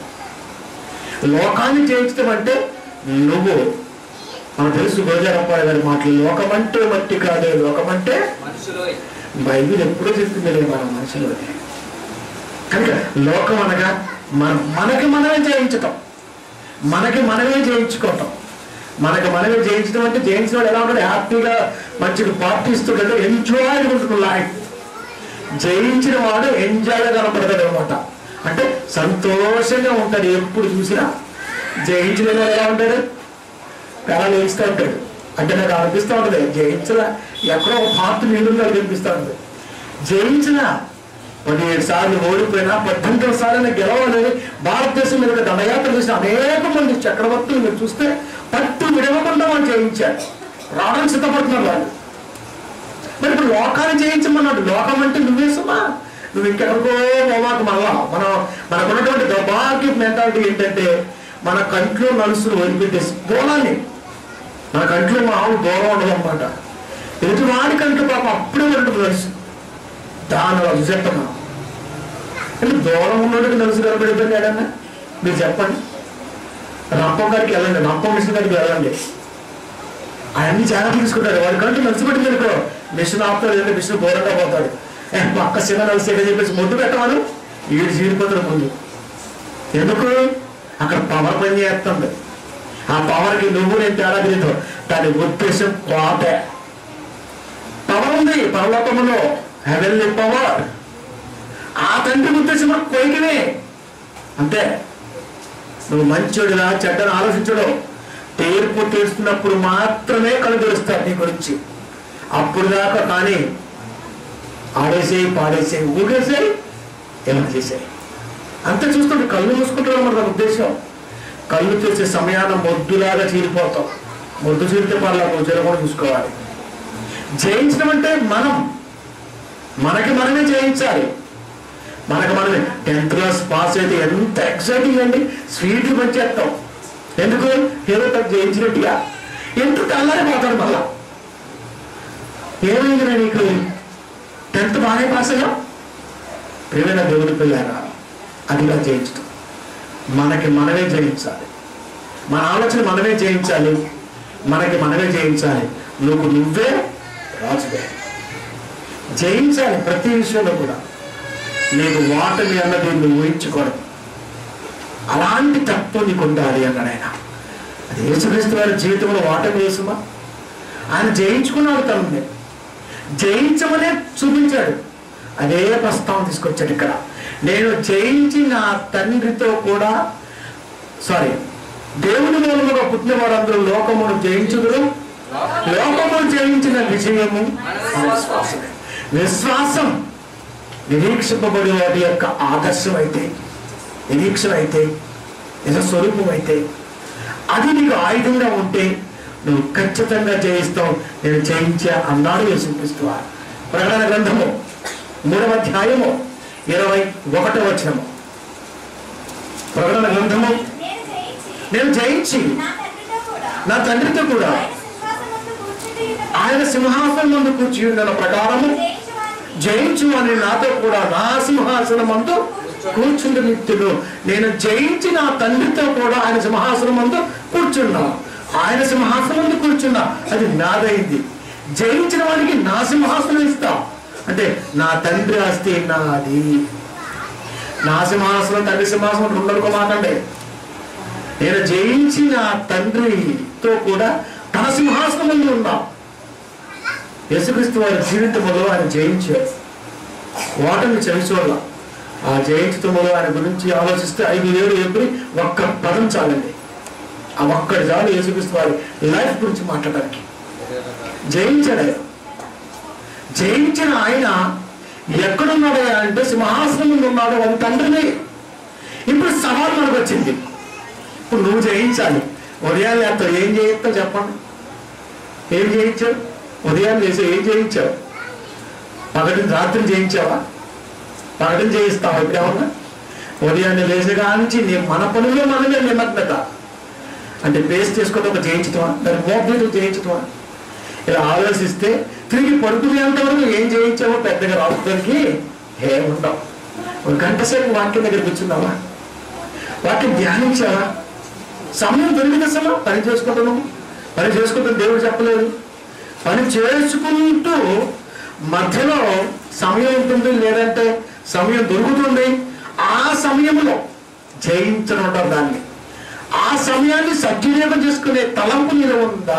లోకాన్ని జయించడం అంటే నువ్వు మనకు తెలుసు గోజారప్పాయ గారి మాటలు లోకమంటే మట్టి కాదే లోకమంటే మనుషులు బైబిల్ ఎప్పుడో చెప్తుంది మన మనుషులు కనుక లోకం అనగా మన మనకి మనమే జయించటం మనకి మనమే జయించుకోవటం మనకి మనమే జయించడం అంటే జయించిన వాడు ఎలా ఉంటాడు హ్యాపీగా మంచిగా పార్టీస్తుంటాడు ఎంజాయ్ ఉంటుంది లైఫ్ జయించిన వాడు ఎంజాయ్గా కనపడతాడు అనమాట అంటే సంతోషంగా ఉంటాడు ఎప్పుడు చూసినా జయించిన వాడు ఎలా ఉంటాడు ఎలా లేస్తూ ఉంటాడు అంటే నాకు అనిపిస్తూ ఉంటుంది జయించిన ఎక్కడో ఒక పార్ట్ నీళ్ళుగా కనిపిస్తూ ఉంటుంది జయించిన పదిహేడు సార్లు ఓడిపోయినా పద్దెనిమిది సార్లు గెలవాలని భారతదేశం మీద దండయాత్ర చేసిన అనేక మంది చక్రవర్తులు మీరు చూస్తే పట్టు విడవకుండా వాళ్ళు జయించారు రావడానికి సిద్ధపడుతున్నారు వాళ్ళు మరి ఇప్పుడు లోకాన్ని జయించమన్నాడు లోకం అంటే నువ్వేసమా నువ్వు ఇంకెక్కడికో పోవాక మళ్ళా మనం మనకున్నటువంటి దౌర్భాగ్య మెంటాలిటీ ఏంటంటే మన కంట్లో నలుసులు వదిలిపెట్టేసి పోలాలి మన కంట్లో మామూలు దూరం ఉండదు అనమాట ఎదుటి వాడి కంట్లో పాపం అప్పుడే ఉంటుంది నలుసు దాని అలా చూసేస్తాం మనం అంటే దూరం ఉన్నోడికి నలుసు కనబడిపోయింది ఏడన్నా మీరు చెప్పండి రంపం గారికి వెళ్ళండి రంపం మిషన్ గారికి వెళ్ళండి అవన్నీ జాగ్రత్త తీసుకుంటాడు వాడి కంటే నలిసిపెట్టింది అనుకో మిషన్ ఆపుతాడు లేదా మిషన్ ఘోరంగా పోతాడు ఏ, మా అక్క చిన్న నలిసి ఏదో చెప్పేసి ముద్దు పెట్టమను ఈడు చీరిపోతాడు ముందు ఎందుకు అక్కడ పవర్ పని చేస్తుంది ఆ పవర్కి నువ్వు నేను తేడా తెలియదు దాని ఉద్దేశం కోటే పవర్ ఉంది పరలోకములో హెవెన్లీ పవర్ ఆ తండ్రి ఉద్దేశం మనకు కోయికనే అంతే నువ్వు మంచోడిలా చెడ్డను ఆలోచించడం తీర్పు తీస్తున్నప్పుడు మాత్రమే కళ్ళు తెరుస్తారు నీ గురించి అప్పుడు దాకా కానీ ఆడేసేయి పాడేసేయి ఊగేసేయి ఎలా చేసేయి అంతే చూస్తుంటే కళ్ళు మూసుకుంటున్నాం మన ఉద్దేశం కళ్ళు తెరిచే సమయాన మొద్దులాగా చీలిపోతాం ముద్దు చూస్తే పర్లా కూర్చొని కూడా చూసుకోవాలి జయించడం అంటే మనం మనకి మనమే జయించాలి మనకు మనమే టెన్త్ క్లాస్ పాస్ అయితే ఎంత ఎక్సైటింగ్ అండి స్వీట్లు పంచేస్తాం ఎందుకు ఏదో తను జయించినట్టుగా ఎందుకు అల్లారిపోతాడు మళ్ళా ఏమైందిరా నీకు టెన్త్ బాగానే పాస్ అయ్యా ప్రేమైన దేవుడి పిల్లారా అదిగా జయించడం మనకి మనమే జయించాలి మన ఆలోచన మనమే జయించాలి మనకి మనమే జయించాలి నువ్వు నువ్వే రాజువే జయించాలి ప్రతి విషయంలో కూడా నీకు వాటమి అన్నది నువ్వు ఊహించుకోవడం అలాంటి తత్వం నీకు ఉండాలి అన్నాడు ఆయన అది యేసుక్రీస్తు వారి జీవితంలో వాటమి వేసుమా ఆయన జయించుకున్నాడు తనని జయించమనే చూపించాడు అదే ప్రస్తావన తీసుకొచ్చాడు ఇక్కడ నేను జయించి నా తండ్రితో కూడా సారీ దేవుని మూలముగా పుట్టిన వారందరూ లోకమును జయించుదురు లోకమును జయించిన విజయము మన విశ్వాసమే విశ్వాసం నిరీక్షింపబడి వాటి యొక్క ఆదర్శం అయితే నిరీక్షణ అయితే నిజ స్వరూపం అయితే అది నీకు ఆయుధంగా ఉంటే నువ్వు ఖచ్చితంగా జయిస్తావు నేను జయించా అన్నాడు యేసుక్రీస్తు ప్రకటన గ్రంథము మూడవ అధ్యాయము ఇరవై ఒకటో వచనము ప్రకటన గ్రంథము నేను జయించి నేను జయించి నా తండ్రితో కూడా నా తండ్రితో కూడా ఆయన సింహాసనం ముందు కూర్చుండి ఆయన సింహాసనం ఉన్న ముందు కూర్చున్న ప్రకారము జయించువానికి జయించు అని నాతో కూడా నా సింహాసనం అందు కూర్చుండి నిత్యుడు నేను జయించి నా తండ్రితో కూడా ఆయన సింహాసనం అందు కూర్చున్నా ఆయన సింహాసనం ముందు కూర్చున్నా అది నాదైంది జయించిన వాడికి నా సింహాసనం ఇస్తా అంటే నా తండ్రి ఆస్తి నాది నా సింహాసనం తండ్రి సింహాసనం రెండు అనుకోమాకండి నేను జయించి నా తండ్రితో కూడా తన సింహాసనం ముందు ఉన్నా యేసుక్రీస్తు వారి జీవితంలో ఆయన జయించారు ఓటమి చవిచోళ్ళ ఆ జయించటంలో ఆయన గురించి ఆలోచిస్తే ఐదు ఏడు ఎప్పుడు ఒక్క పదం చాలండి ఆ ఒక్కటి చాలు యేసుక్రీస్తు వారి లైఫ్ గురించి మాట్లాడడానికి జయించాడు ఆయన. జయించిన ఆయన ఎక్కడున్నాడు అంటే సింహాసనం ముందు ఉన్నాడు అది తండ్రిని ఇప్పుడు సవాల్ మనకు వచ్చింది ఇప్పుడు నువ్వు జయించాలి ఉదయాన్నే లేస్తావు ఏం చేయిస్తావు చెప్పండి ఏం చేయించావు ఉదయం చేసి ఏం చేయించావు పగటిని రాత్రి చేయించావా పగటిని చేయిస్తావా ఇప్పుడు ఏమన్నా ఉదయాన్నే లేచి కానించి నీ మన పనుల్లో మనమే నిమగ్నత అంటే పేస్ట్ చేసుకుంటే ఒక చేయించటమా దాని మోపేటు చేయించటమా ఇలా ఆలోచిస్తే తిరిగి పడుకునేంత వరకు ఏం చేయించావో పెద్దగా రావడానికి ఏముండవు ఒక గంట సేపు వాక్యం దగ్గర కూర్చున్నావా వాక్యం ధ్యానించావా సమయం దొరికిన సమయం పని చేసుకుంటున్నావు పని చేసుకుంటూ దేవుడు చెప్పలేదు పని చేసుకుంటూ మధ్యలో సమయం ఉంటుంది లేదంటే సమయం దొరుకుతుంది ఆ సమయంలో జయించడం అంటారు దాన్ని ఆ సమయాన్ని సద్వినియోగం చేసుకునే తలంపు నీలో ఉందా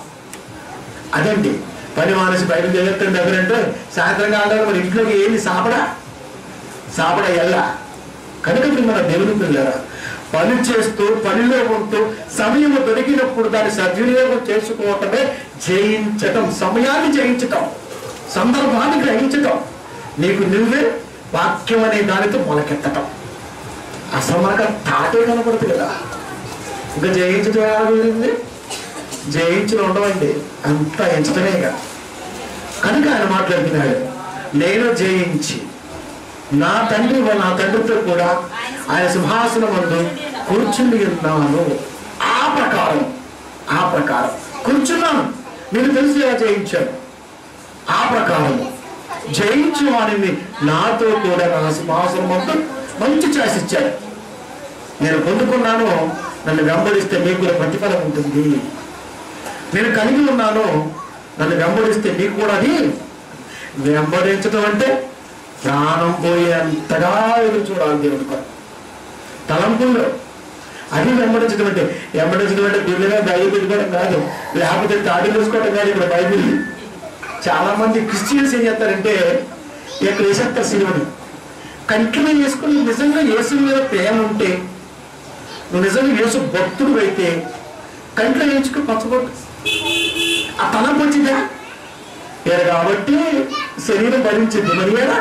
అదండి పని మానేసి బయటకు తిరుగుతుంది ఎవరంటే సాయంత్రం కాగానే మరి ఇంట్లోకి ఏంది సాపడా సాపడ ఎల్లా కనుక మీరు మన దేవుని పిల్లరా పని చేస్తూ పనిలో ఉంటూ సమయం దొరికినప్పుడు దాన్ని సద్వినియోగం చేసుకోవటమే జయించటం సమయాన్ని జయించటం సందర్భాన్ని గ్రహించటం నీకు నువ్వే వాక్యం అనే దానితో మొలకెత్తటం అసలు మనకు తాటే కనపడుతుంది కదా ఇంకా జయించటం ఎలా కుదిరింది జయించిన ఉండవండి అంతా ఎంచటమే కదా కనుక ఆయన మాట్లాడుతున్నాడు నేను జయించి నా తండ్రి నా తండ్రితో కూడా ఆయన సింహాసనం ముందు కూర్చుని ఉన్నాను ఆ ప్రకారం ఆ ప్రకారం కూర్చున్నాను మీరు తెలిసి ఎలా జయించాను ఆ ప్రకారం జయించు వారిని నాతో కూడా నా సింహాసనం ముందు మంచి చాయిస్ ఇచ్చాడు నేను పొందుకున్నాను నన్ను వెంబడిస్తే మీకు కూడా ప్రతిఫలం ఉంటుంది నేను కలిగి ఉన్నాను నన్ను వెంబడిస్తే మీకు కూడా అది వెంబడించడం అంటే ప్రాణం పోయేంతగా ఎదురు చూడాలి దేవుడి కొరకు. తలంపుల్లో అది వెంబడించడం అంటే వెంబడించడం అంటే గుళ్ళగా బైబిల్ పెట్టుకోవడం కాదు లేకపోతే తాడి వేసుకోవడం కాదు ఇక్కడ బైబిల్ చాలా మంది క్రిస్టియన్స్ ఏం చేస్తారంటే ఇక్కడ వేసేస్తారు సినిమాని కంటిన్యూ చేసుకుని నిజంగా యేసు మీద ప్రేమ ఉంటే నువ్వు నిజంగా యేసు భక్తుడు అయితే కంట్లో వేయించుకో పచ్చబొట్టు ఆ తలంపు వచ్చిందా ఏడు కాబట్టి శరీరం భరించింది మరి ఏడా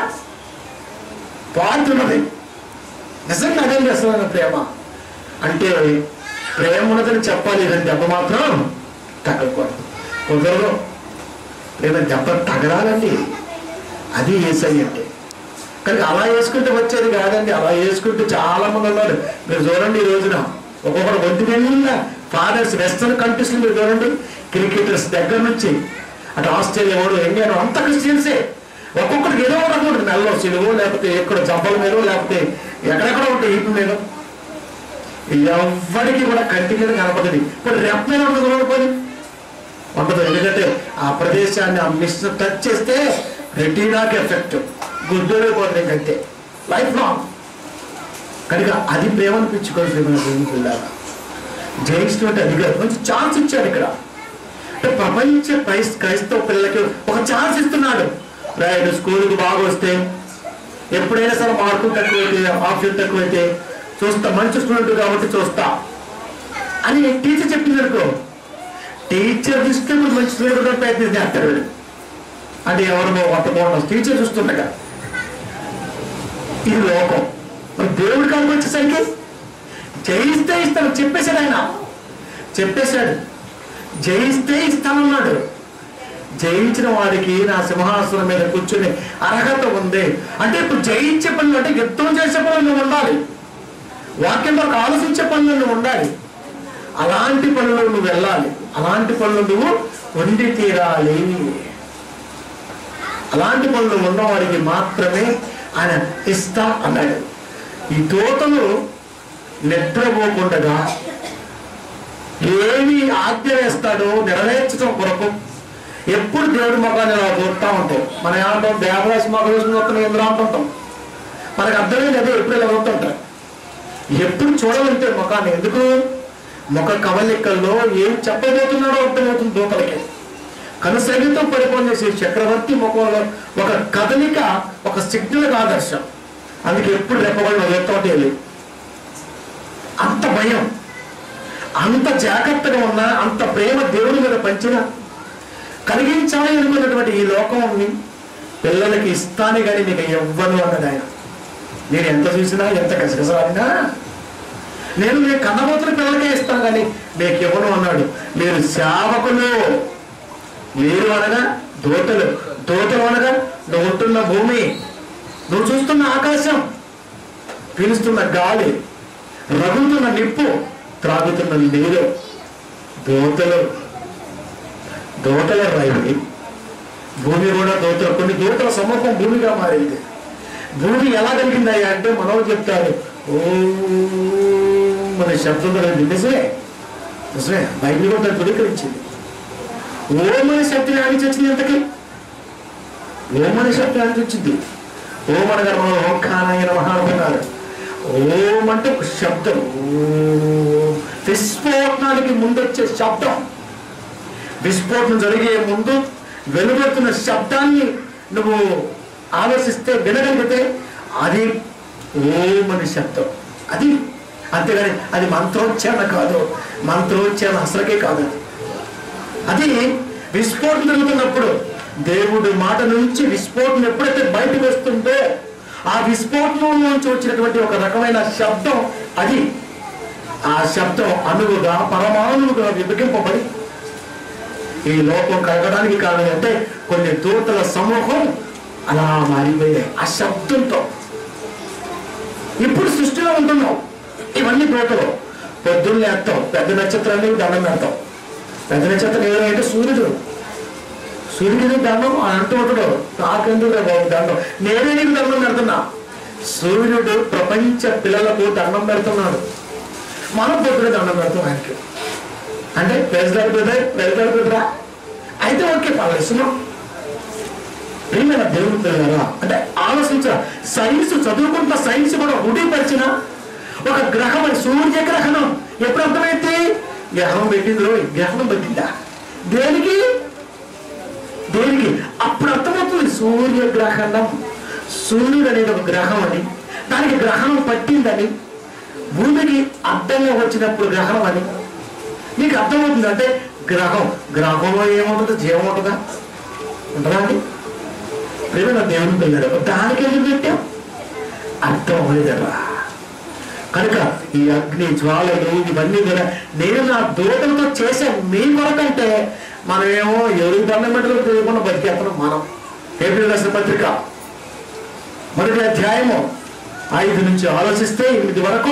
పాడుతున్నది నిజంగా అదే చేస్తున్న ప్రేమ అంటే ప్రేమ ఉన్నదని చెప్పాలి ఇదని దెబ్బ మాత్రం తగ్గకూడదు కుదరదు లేదా దెబ్బ తగలాలండి అది ఏసై అంటే కానీ అలా వేసుకుంటే వచ్చేది కాదండి అలా వేసుకుంటే చాలా మంది ఉన్నారు మీరు చూడండి ఈ రోజున ఒక్కొక్కరు ఒంటి నిండా ఫాదర్స్ వెస్టర్న్ కంట్రీస్ మీరు చూడండి క్రికెటర్స్ దగ్గర నుంచి అటు ఆస్ట్రేలియా వాడు ఇండియా అంత క్రిస్టియన్సే ఒక్కొక్కరికి ఏదో ఒకటి ఉంటుంది నెలలో సిలువు లేకపోతే ఎక్కడ జబ్బల మీద లేకపోతే ఎక్కడెక్కడ ఉంటాయి ఈపు మీద ఎవ్వడికి కూడా కంటి మీద కనపడదు ఇప్పుడు రెప్ మీద ఉంటుంది చూడకపోయి ఉండదు ఎందుకంటే ఆ ప్రదేశాన్ని ఆ మిస్ టచ్ చేస్తే రెటీనాకి ఎఫెక్ట్ గుడ్డోడే పోతుంది ఇంకంతే లైఫ్ లాంగ్ కనుక అది ప్రేమ అనిపించుకోవాలి మన దేవుని పిల్లారా జయించినట్టు అది కాదు మంచి ఛాన్స్ ఇచ్చాడు ఇక్కడ అంటే ప్రపంచ క్రైస్ క్రైస్తవ పిల్లలకి ఒక ఛాన్స్ ఇస్తున్నాడు రాయుడు స్కూల్కి బాగా వస్తే ఎప్పుడైనా సరే మార్కులు తక్కువైతే ఆప్షన్ తక్కువైతే చూస్తా మంచి స్టూడెంట్ కాబట్టి చూస్తా అని టీచర్ చెప్పింది అనుకో టీచర్ దృష్టి కూడా మంచి స్టూడెంట్ కూడా ప్రయత్నం చేస్తాడు వీడు. అంటే ఎవరినో కొత్త బాగుంటుంది టీచర్ చూస్తుండగా ఇది లోకం మరి దేవుడి కాడికి వచ్చేసరికి జయిస్తే ఇస్తాను చెప్పేశాడు ఆయన చెప్పేశాడు జయిస్తే ఇస్తానన్నాడు జయించిన వాడికి నా సింహాసనం మీద కూర్చుని అర్హత ఉంది అంటే ఇప్పుడు జయించే పనులు అంటే యుద్ధం చేసే పనులు నువ్వు ఉండాలి వాక్యం వరకు ఆలోచించే పనులు నువ్వు ఉండాలి అలాంటి పనులు నువ్వు వెళ్ళాలి అలాంటి పనులు నువ్వు వండి తీరాలి అలాంటి పనులు ఉన్నవాడికి మాత్రమే ఆయన ఇస్తా అన్నాడు ఈ దూతలు నిద్రపోకుండగా ఏమి ఆజ్ఞ వేస్తాడో నెరవేర్చడం కొరకు ఎప్పుడు దేవుడి మొక్కలు ఇలా చూస్తూ ఉంటాయి మనం ఏమంటాం దేవరాశి మొక్క చూసిన మొక్కలు ఎందులో అంటుంటాం మనకు అర్థమైంది అదే ఎప్పుడు ఇలా చూస్తుంటారు ఎప్పుడు చూడాలంటే ముఖాన్ని ఎందుకు ముఖ కవలికల్లో ఏం చెప్పబోతున్నాడో అర్థమవుతుంది దూతలకి కనుసరితో పరిపాలన చేసే చక్రవర్తి ముఖంలో ఒక కదలిక ఒక సిగ్నల్ ఆదర్శం అందుకే ఎప్పుడు రెప్పబడి వదులుతోటే అంత భయం అంత జాగ్రత్తగా ఉన్న అంత ప్రేమ దేవుడి మీద పంచిన కలిగించాలి అనుకున్నటువంటి ఈ లోకంని పిల్లలకి ఇస్తాను కానీ నీకు ఇవ్వను అన్నది ఆయన నేను ఎంత చూసినా ఎంత కసగసాడినా నేను మీ కన్నబోతున్న పిల్లలకే ఇస్తాను కానీ మీకు ఇవ్వను అన్నాడు మీరు సేవకులు మీరు అనగా దోతలు దోతలు అనగా నువ్వు ఉంటున్న భూమి నువ్వు చూస్తున్న ఆకాశం పీలుస్తున్న గాలి రగులుతున్న నిప్పు త్రాగుతున్న నీరు దోతలు దోతల రైలు భూమి కూడా దోతలు కొన్ని దోతల సమూహం భూమిగా మారింది భూమి ఎలా కలిగిందయ్యా అంటే మనం చెప్తారు ఓ మన శబ్దం కలిగింది నిజమే నిజమే బైబిల్ కూడా దాన్ని ధృవీకరించింది ఓం అనే శబ్దం ఆగి వచ్చింది ఎంతకి ఓం అనే శబ్దం ఆగి వచ్చింది ఓం అనగా మనం ఓంకారాయణ మహానుభావాలు ఓం అంటే ఒక శబ్దం ఓం. విస్ఫోటనానికి ముందు వచ్చే శబ్దం విస్ఫోటనం జరిగే ముందు వెలువడుతున్న శబ్దాన్ని నువ్వు ఆలోచిస్తే వినగలిగితే అది ఓం అనే శబ్దం అది అంతేగాని అది మంత్రోచ్చారణ కాదు మంత్రోచ్చారణ అసలుకే కాదు అది అది విస్ఫోటనం జరుగుతున్నప్పుడు దేవుడి మాట నుంచి విస్ఫోటనం ఎప్పుడైతే బయట వస్తుందో ఆ విస్ఫోటనం నుంచి వచ్చినటువంటి ఒక రకమైన శబ్దం అది ఆ శబ్దం అణువుగా పరమాణువుగా విభజింపబడి ఈ లోకం కలగడానికి కారణం అంటే కొన్ని దూతల సమూహం అలా మారిపోయాయి ఆ శబ్దంతో ఇప్పుడు సృష్టిలో ఉంటున్నాం ఇవన్నీ దూతలు పొద్దున్న లేస్తాం పెద్ద నక్షత్రాన్ని దండం పెడతాం పెద్ద నక్షత్రం ఏదంటే సూర్యుడు సూర్యుడికి దండం అని అంటూ ఉంటాడు నాకెందుకు రా బాబు దండం నేనే నీకు దండం పెడుతున్నా సూర్యుడు ప్రపంచ పిల్లలకు దండం పెడుతున్నాడు మనం పొద్దున దండం పెడతాం ఆయనకి అంటే ప్రెసిడెంట్ బ్రదర్ ప్రెసిడెంట్ బ్రదరా అయితే ఓకే పలస్తున్నాం ప్రియమైన దేవుడు పిల్లరా అంటే ఆలోచించ సైన్స్ చదువుకుంటున్న సైన్స్ కూడా ఉడిపరిచిన ఒక గ్రహం అని సూర్య గ్రహణం ఎప్పుడు అర్థమైతే గ్రహణం పెట్టింది రోయ్, గ్రహణం పెట్టిందా దేనికి దేనికి అప్పుడు అర్థమవుతుంది సూర్యగ్రహణం సూర్యుడు అనేది ఒక గ్రహం అని దానికి గ్రహణం పట్టిందని భూమికి అడ్డంగా వచ్చినప్పుడు గ్రహణం అని నీకు అర్థమవుతుంది అంటే గ్రహం గ్రహంలో ఏముంటుంది జీవం ఉంటుందా ఉంటుందా అండి ప్రేమ దేవుని పిల్లడు దానికి ఎందుకు పెట్టాం అర్థం అవ్వలేదరా కనుక ఈ అగ్ని జ్వాలలు ఇవన్నీ కూడా నేను నా దూతలతో చేసే మీ కొరకంటే మనమేమో ఎవరి దండమెంటలు తెలియకుండా బతికేస్తున్నాం మనం ఏప్రిల్ రాసిన పత్రిక మొదటి అధ్యాయము ఐదు నుంచి ఆలోచిస్తే ఎనిమిది వరకు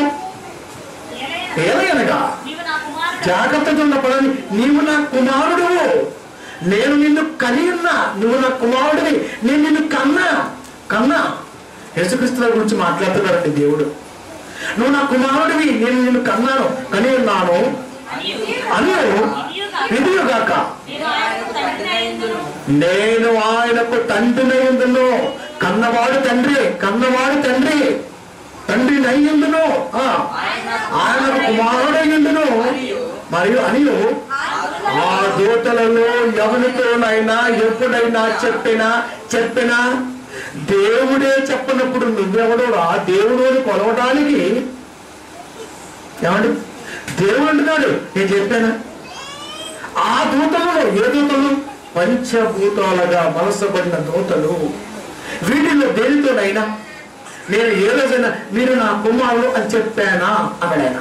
ఏలయనగా నీవు నా కుమారుడు జాగ్రత్తగా ఉన్న పడని నీవు నా కుమారుడు నేను నిన్ను కని ఉన్నా నువ్వు నా కుమారుడివి నేను నిన్ను కన్నా కన్నా యేసుక్రీస్తుల గురించి మాట్లాడుతున్నాడండి దేవుడు నువ్వు నా కుమారుడివి నేను నిన్ను కన్నాను కని ఉన్నాను అని విధియుగాక నేను ఆయనకు తండ్రి అయ్యుందును. నేను ఆయనకు తండ్రిని ఉందును కన్నవాడు తండ్రి కన్నవాడు తండ్రి తండ్రి నయ్యుందును ఆ, ఆయనకు కుమారుడయ్యుండును మరియు అనియు ఆ దూతలలో ఎవరితోనైనా ఎప్పుడైనా చెప్పినా చెప్పినా దేవుడే చెప్పనప్పుడు నువ్వెవడో రా దేవుడు కొలవడానికి ఏమండి దేవుడు అంటున్నాడు నేను చెప్పానా ఆ దూతలలో ఏ దూతలు పంచభూతాలుగా మనసబడిన దూతలు వీటిలో దేనితోనైనా నేను ఏ రోజైనా మీరు నా కుమారులు అని చెప్పానా అన్నాడాయన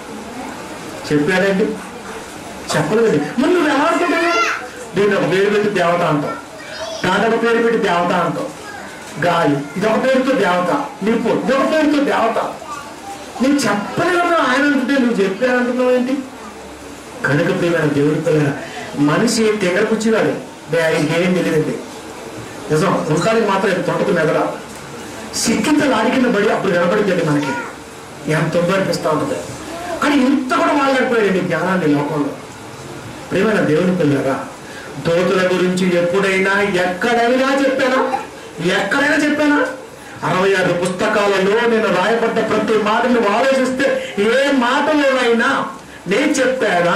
చెప్పాడండి చెప్పలేదు ముందు నువ్వు ఎలా అనుకుంటున్నావు దీన్ని ఒక పేరు పెట్టి దేవత అంటాం దాని ఒక పేరు పెట్టి దేవత అంటాం గాలి ఇదొక పేరుతో దేవత నిప్పు ఇదొక పేరుతో దేవత నేను చెప్పలేను ఆయన అంటుంటే నువ్వు చెప్పానంటున్నావు ఏంటి కనుక ప్రియమైన దేవుడి పిల్లల మనిషి తెగర కూర్చున్నాడు ఆయనకి ఏం తెలియదండి నిజం ఉంటానికి మాత్రం తొంటకు మెదరా సిక్కింతలు ఆడికిన బడి అప్పుడు కనబడిందండి మనకి ఎంత ఉందో అనిపిస్తూ ఉంటుంది కానీ ఇంత కూడా వాళ్ళకపోయాడండి జ్ఞానాన్ని లోకంలో ప్రియమైన దేవుని పిల్లరా దోతుల గురించి ఎప్పుడైనా ఎక్కడైనా చెప్పానా ఎక్కడైనా చెప్పానా అరవై ఆరు పుస్తకాలలో నేను రాయబడ్డ ప్రతి మాటను ఆలోచిస్తే ఏ మాటలోనైనా నేను చెప్పానా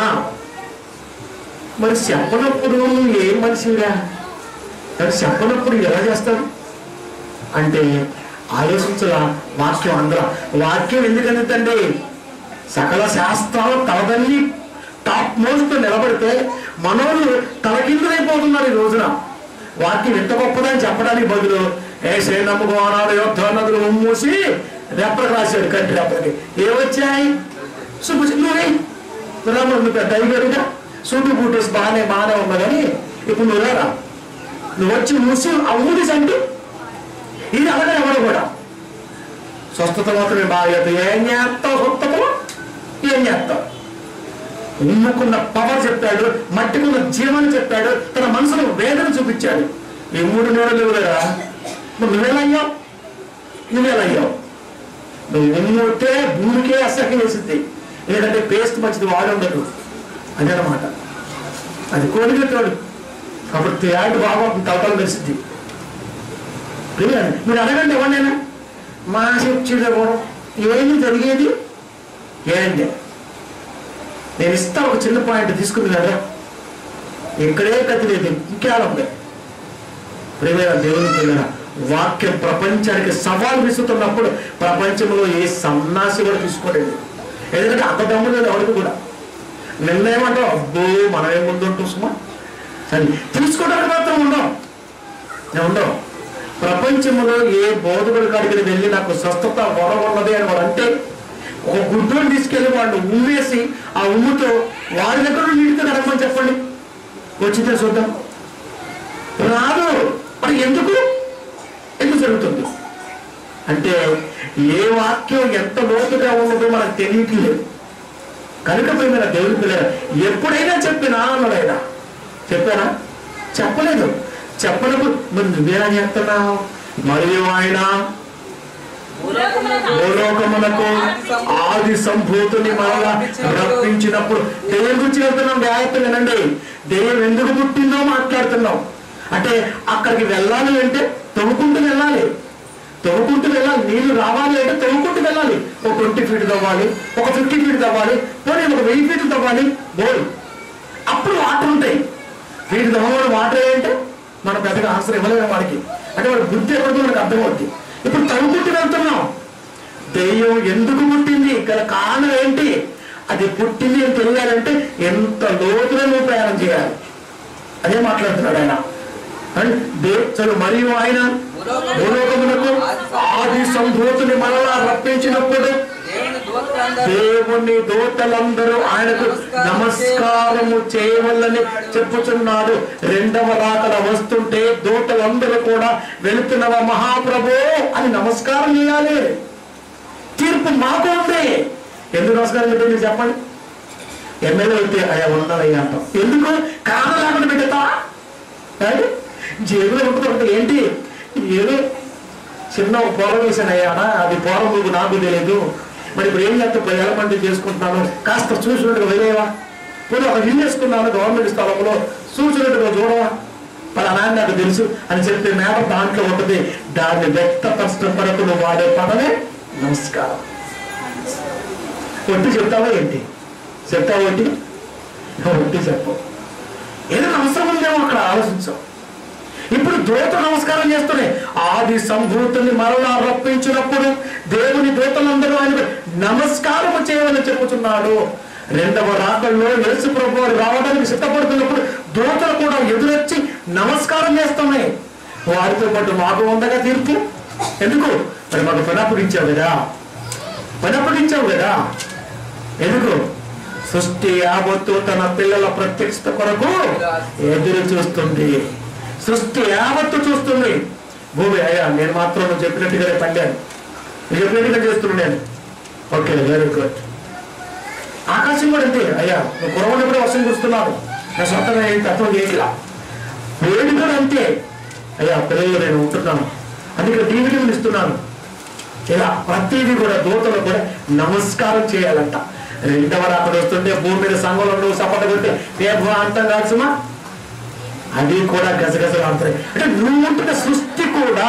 మరి చెప్పనప్పుడు ఏ మనిషిరా మరి చెప్పనప్పుడు ఎలా చేస్తాడు అంటే ఆలోచించాల వాక్యం అందరూ వాక్యం ఎందుకంటే సకల శాస్త్రాలు తలదన్ని టాప్ మోస్ట్ నిలబడితే మనోళ్ళు తలకిందులైపోతున్నారు ఈ రోజున వాక్యం ఎంత గొప్పదని చెప్పడానికి బదులు ఏ శ్రీనమ్మకం అన్నాడు యుద్ధ నదులు మూసి రెప్పలకు రాశాడు కంటి రెప్పలకి ఏమొచ్చాయి సుబ్బు నువ్వే రామ నువ్వు పెద్ద అయిపోయాడుగా సూటు బూటేసి బాగానే బాగానే ఉన్నా కానీ ఇప్పుడు నువ్వు రా నువ్వు వచ్చి మూసి ఆ ఊరి సంటు ఇది అలాగే ఎవరు కూడా స్వస్థత మాత్రమే బాగా ఏం చేస్తావు స్వస్థతలో ఏం చేస్తావు ఉమ్ముకున్న పవర్ చెప్పాడు మట్టికున్న జీవనం చెప్పాడు తన మనసులో వేదన చూపించాడు ఈ మూడు నెలలు లేవులేరా నువ్వు నువ్వేలయ్యావు నువ్వేలయ్యావు నువ్వు ఉమ్ముతే భూమికే అసహ్యం వేసింది ఎందుకంటే పేస్ట్ మంచిది వాడి ఉండదు అదనమాట అది కోడిగట్టాడు కాబట్టి యాడ్ బాగా తలతలు తెలిసింది ప్రియులారా, మీరు అడగండి ఎవరినైనా మా శిక్షణ కూడా ఏమి జరిగేది ఏంటి నేను ఇస్తా ఒక చిన్న పాయింట్ తీసుకుంది కదా ఇక్కడే కత్తి లేదు ఇంకేలా ఉంది ప్రేమైన దేవుని పిల్లల వాక్యం ప్రపంచానికి సవాల్ విసుతున్నప్పుడు ప్రపంచంలో ఏ సన్నాసి కూడా తీసుకోలేదు ఎందుకంటే అంత దమ్ము లేదు ఎవరికి కూడా నిన్నేమంటావు అబ్బో మనమే ముందుంటాం సుమా సరే తీసుకోవడానికి మాత్రం ఉండవు నేను ఉండవు ప్రపంచంలో ఏ బోధకుడి కాడికి వెళ్ళి నాకు స్వస్థత వరం ఉన్నది అని వాడు అంటే ఒక గుడ్డోని తీసుకెళ్లి వాళ్ళు ఉమ్మేసి ఆ ఉమ్ముతో వారి దగ్గర నుండి నీటితో కడగమని చెప్పండి వచ్చితే చూద్దాం రాదు మరి ఎందుకు ఎందుకు జరుగుతుంది అంటే ఏ వాక్యం ఎంత లోతుగా ఉన్నదో మనకు తెలియట్లేదు కనుక ప్రేమైన దేవుని పిల్లల ఎప్పుడైనా చెప్పినా అన్నాడైనా చెప్పానా చెప్పలేదు చెప్పనప్పుడు మరి నువ్వేనా చేస్తున్నావు మరియు ఆయన భూలోకమునకు ఆది సంభూతుని మరలా రప్పించినప్పుడు దేవుని గురించి వెళ్తున్నాం జాగ్రత్త వినండి దేవుడు ఎందుకు పుట్టిందో మాట్లాడుతున్నాం అంటే అక్కడికి వెళ్ళాలి అంటే తవ్వుకుంటూ వెళ్ళాలి తవ్వుకుంటూ వెళ్ళాలి నీళ్లు రావాలి అంటే తవ్వుకుంటూ వెళ్ళాలి ఒక ట్వంటీ ఫీట్ తవ్వాలి ఒక ఫిఫ్టీ ఫీట్ తవ్వాలి పోనీ ఒక వెయ్యి ఫీట్లు తవ్వాలి బోల్ అప్పుడు వాటర్ ఉంటాయి వీటి తవ్వడం వాటర్ ఏంటంటే మన పెద్దగా ఆన్సర్ ఇవ్వలేము వాడికి అంటే వాడి బుద్ధి ఎక్కడికి మనకు అర్థమవుద్ది ఇప్పుడు తవ్వుకుంటూ వెళ్తున్నాం దెయ్యం ఎందుకు పుట్టింది గల కారణం ఏంటి అది పుట్టింది అని తెలియాలంటే ఎంత లోతుగా నువ్వు ప్రయాణం చేయాలి అదే మాట్లాడుతున్నాడు ఆయన అండ్ దే- చదువు మరియు ఆయన భూలోకమునకు ఆది సంభూతుని మనలా రప్పించినప్పుడు దేవుని దూత దేవుని దూతలందరూ ఆయనకు నమస్కారము చేయవల్లని చెప్పుచున్నాడు రెండవ రాకడ వస్తుంటే దూతలందరూ కూడా వెళుతున్నవా మహాప్రభు అని నమస్కారం చేయాలి తీర్పు మాకు ఉంది ఎందుకు నమస్కారం పెట్టింది చెప్పండి ఎమ్మెల్యే అయితే అయ్యా ఉన్నారయ్యా అంటాం ఎందుకు కారణం లేకుండా పెడతా జేబులో ఉంటుంది ఏంటి ఏదో చిన్న ఒక పొలం వేసాను అయ్యానా అది పొలం నువ్వు నాకు తెలియదు మరి ఇప్పుడు ఏం చేస్తే వేల మంది చేసుకుంటున్నాను కాస్త చూసినట్టుగా వెళ్ళేవా పోనీ ఒక ఇల్లు వేసుకున్నాను గవర్నమెంట్ స్థలంలో చూసినట్టుగా చూడవా వాళ్ళ నాన్న నాకు తెలుసు అని చెప్పే మేర దాంట్లో ఉంటుంది దాన్ని వ్యక్తపరచడం కొరకు నువ్వు వాడే పదమే నమస్కారం ఒట్టి చెప్తావా ఏంటి చెప్తావా ఒట్టి ఒట్టి చెప్పు ఏదైనా అవసరం ఉందేమో అక్కడ ఆలోచించాం ఇప్పుడు దూత నమస్కారం చేస్తున్నాయి ఆది సంభూతుని మరలా రప్పించినప్పుడు దేవుని దూతలందరూ ఆయన నమస్కారం చేయమని చెప్పుతున్నాడు రెండవ రాకల్లో యేసు ప్రభు వారు రావడానికి సిద్ధపడుతున్నప్పుడు దూతలు కూడా ఎదురొచ్చి నమస్కారం చేస్తున్నాయి వారితో పాటు మాకు ఉందగా తీర్పు ఎందుకు మరి మాకు పనప్పుడిచ్చావు కదా పనప్పుడిచ్చావు కదా ఎందుకు సృష్టి యావత్తు తన పిల్లల ప్రత్యక్షత కొరకు ఎదురు చూస్తుంది సృష్టి యావత్తు చూస్తుంది భూమి అయ్యా నేను మాత్రం నువ్వు చెప్పినట్టుగానే పండాను నువ్వు చెప్పినట్టుగా చేస్తున్నాను నేను ఓకే వెరీ గుడ్ ఆకాశం కూడా అంతే అయ్యా నువ్వు కురవని వర్షం కురుస్తున్నాను నా సొంతంగా ఏం తత్వం చేయట్లా వేడి కూడా అంతే అయ్యా పిల్లలు నేను ఉంటున్నాను అందుకే టీవీలు ఇస్తున్నాను ఇలా ప్రతిదీ కూడా దూతలు కూడా నమస్కారం చేయాలంట రెండవ అక్కడ వస్తుంటే భూమి మీద సంఘంలో నువ్వు సపట కొట్టి రేపు అంతం కాదు సుమా అది కూడా గజగజలు అంటాయి అంటే నువ్వు ఉంటున్న సృష్టి కూడా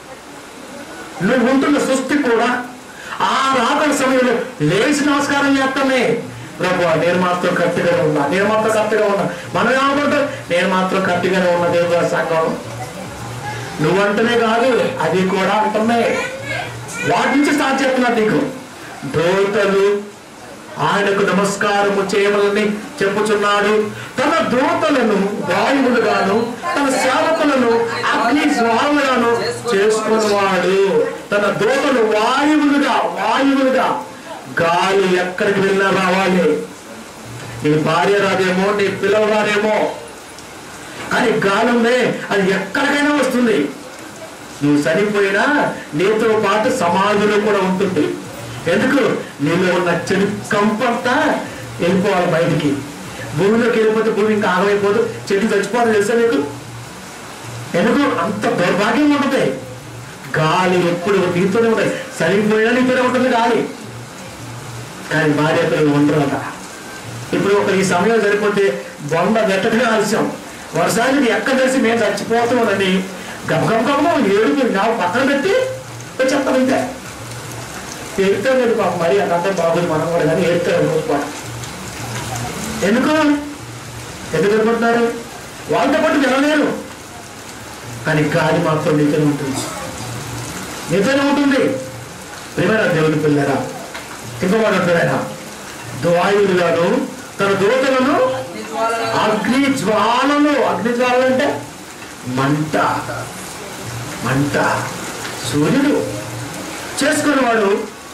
నువ్వు ఉంటున్న సృష్టి కూడా ఆ రాకడ సమయంలో లేచి నమస్కారం చేస్తామే ప్రభు నేను మాత్రం కరెక్ట్గానే ఉన్నా నేను మాత్రం కరెక్ట్గా ఉన్నా మనం ఏమనుకుంటాం నేను మాత్రం కరెక్ట్గానే ఉన్నా దేవుడు సంఘం నువ్వంటనే కాదు అది కూడా అంటున్నాయి వాటి నుంచి స్టార్ట్ చేస్తున్నాడు నీకు దూతలు ఆయనకు నమస్కారము చేయమని చెప్పుచున్నాడు తన దూతలను వాయువులుగాను తన సేవకులను అగ్ని జ్వాలలుగాను చేసుకున్నవాడు తన దూతలు వాయువులుగా వాయువులుగా గాలి ఎక్కడికి వెళ్ళినా రావాలి నీ భార్య రాదేమో నీ పిల్లలు రాదేమో కానీ గాలి ఉందే అది ఎక్కడికైనా వస్తుంది నువ్వు చనిపోయినా నీతో పాటు సమాధిలో కూడా ఉంటుంది ఎందుకు నీలో ఉన్న చెడు కంపంతా వెళ్ళిపోవాలి బయటికి భూమిలోకి వెళ్ళిపోతే భూమి ఇంకా ఆగమైపోదు చెట్టు చచ్చిపోవాలి తెలుసా నీకు ఎందుకు అంత దౌర్భాగ్యం ఉంటుంది గాలి ఎప్పుడు నీతోనే ఉంటాయి చనిపోయినా నీతోనే ఉంటుంది గాలి కానీ భార్య పిల్లలు ఉండరు అంట ఇప్పుడు ఒక ఈ సమయం సరిపోతే బొండ గట్టగా ఆలస్యం వర్షానికి ఎక్కడ తెలిసి మేము చచ్చిపోతామని గబగబగబ ఏడుపు నా పక్కన పెట్టి చెప్తాను ఇంతే ఏడుతాం లేదు పాపం మరి అంతంటే బాగుంది మనం కూడా కానీ ఏడుతారు రోజు పాటు ఎందుకు ఎందుకు అనుకుంటున్నారు వాళ్ళతో పాటు వినలేరు కానీ గాలి మాత్రం నీతోనే ఉంటుంది నీతోనే ఉంటుంది ప్రేమరా దేవుని పిల్లరా ఇంకో మాట అంటారా ద్వాయుడుగాను తన దూతలను అగ్ని జ్వాలలు అగ్ని జ్వాలలు అంటే మంట మంట సూర్యుడు చేసుకునేవాడు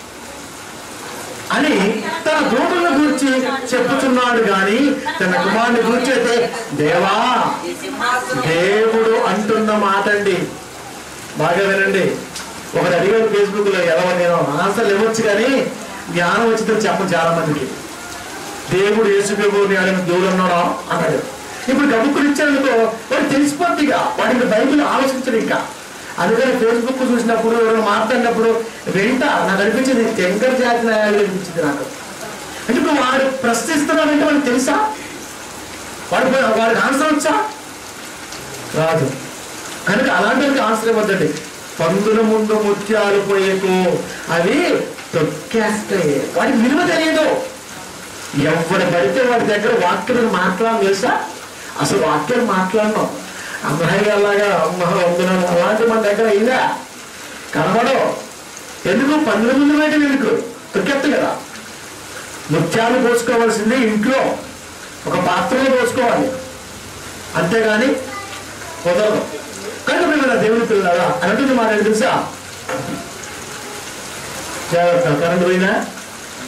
అని తన దూతలను గురించి చెప్పుతున్నాడు గాని తన కుమారుని గురించి అయితే దేవా దేవుడు అంటున్న మాట అండి బాగా వినండి ఒకటి అడిగారు ఫేస్బుక్ లో ఎలా నేను ఆన్సర్లు ఇవ్వచ్చు కానీ జ్ఞానం వచ్చిందని చెప్పను చాలా మందికి దేవుడు యేసుప్రభుని అడిగిన దేవుడు అన్నాడా అన్నాడు ఇప్పుడు గబుక్కులు ఇచ్చాడనుకో వాడు తెలిసిపోద్దిగా వాడికి బైబిల్ ఆలోచించడు ఇంకా అందుకని ఫేస్బుక్ చూసినప్పుడు ఎవరైనా మాట్లాడినప్పుడు వెంట నాకు అనిపించింది తెంగర్ జాతి న్యాయాలు అనిపించింది నాకు అంటే ఇప్పుడు వాడు ప్రశ్నిస్తున్నాడంటే వాడికి తెలుసా వాడు వాడికి ఆన్సర్ వచ్చా రాదు కనుక అలాంటి వాడికి ఆన్సర్ ఇవ్వద్దండి పందుల ముందు ముత్యాలు పోయేకు అవి తొక్కేస్తాయి వాడికి విలువ తెలియదు ఎవడు పడితే వాడి దగ్గర వాక్యం మాట్లాడడం తెలుసా అసలు వాక్యాలు మాట్లాడడం అమ్మాయి అలాగా అమ్మ వందనం అలాంటి మన దగ్గర అయిందా కనబడవు ఎందుకు పందుల ముందు వేయడం ఎందుకు తొక్కెత్త కదా ముత్యాలు పోసుకోవాల్సింది ఇంట్లో ఒక పాత్రలో పోసుకోవాలి అంతేగాని కుదరదు కనుక మేము దేవుని పిల్లరా అని అంటుంది మా నేను తెలుసా జాగ్రత్త కరెంట్ పోయినా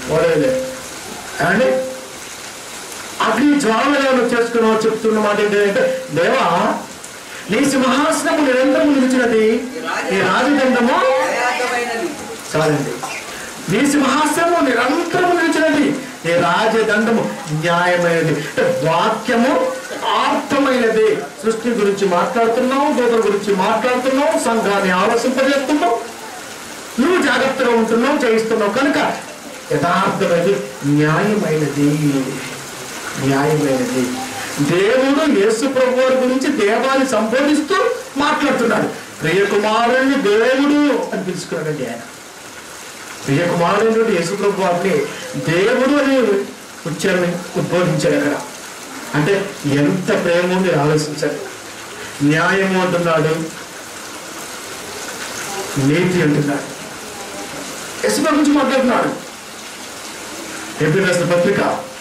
ఓడేలే అండి అగ్ని జ్వాలను చేసుకున్నావు చెప్తున్న మాట ఏంటంటే దేవా నీ సింహాసనము నిరంతరం నిలిచినది నీ రాజదండము ప్రయాసమైనది చాలండి నీ సింహాసనము నిరంతరం నిలిచినది నీ రాజదండము న్యాయమైనది అంటే వాక్యము ఆర్థమైనది సృష్టి గురించి మాట్లాడుతున్నావు దూతల గురించి మాట్లాడుతున్నావు సంఘాన్ని ఆలోచింపజేస్తున్నావు నువ్వు జాగ్రత్తగా ఉంటున్నావు చేయిస్తున్నావు కనుక యథార్థమైనది న్యాయమైనది న్యాయమైనది దేవుడు యేసు ప్రభు వారి గురించి దేవాన్ని సంబోధిస్తూ మాట్లాడుతున్నాడు ప్రియకుమారుని దేవుడు అని పిలుచుకున్నాడండి ఆయన ప్రియకుమారుడు యేసు ప్రభు వారిని దేవుడు అని ఉచ్చారణ ఉద్బోధించాడు అక్కడ అంటే ఎంత ప్రేమ ఉంది ఆలోచించాడు న్యాయము అంటున్నాడు నీతి అంటున్నాడు యశ్వ గురించి మాట్లాడుతున్నాడు ఎప్పుడు రాసిన పత్రిక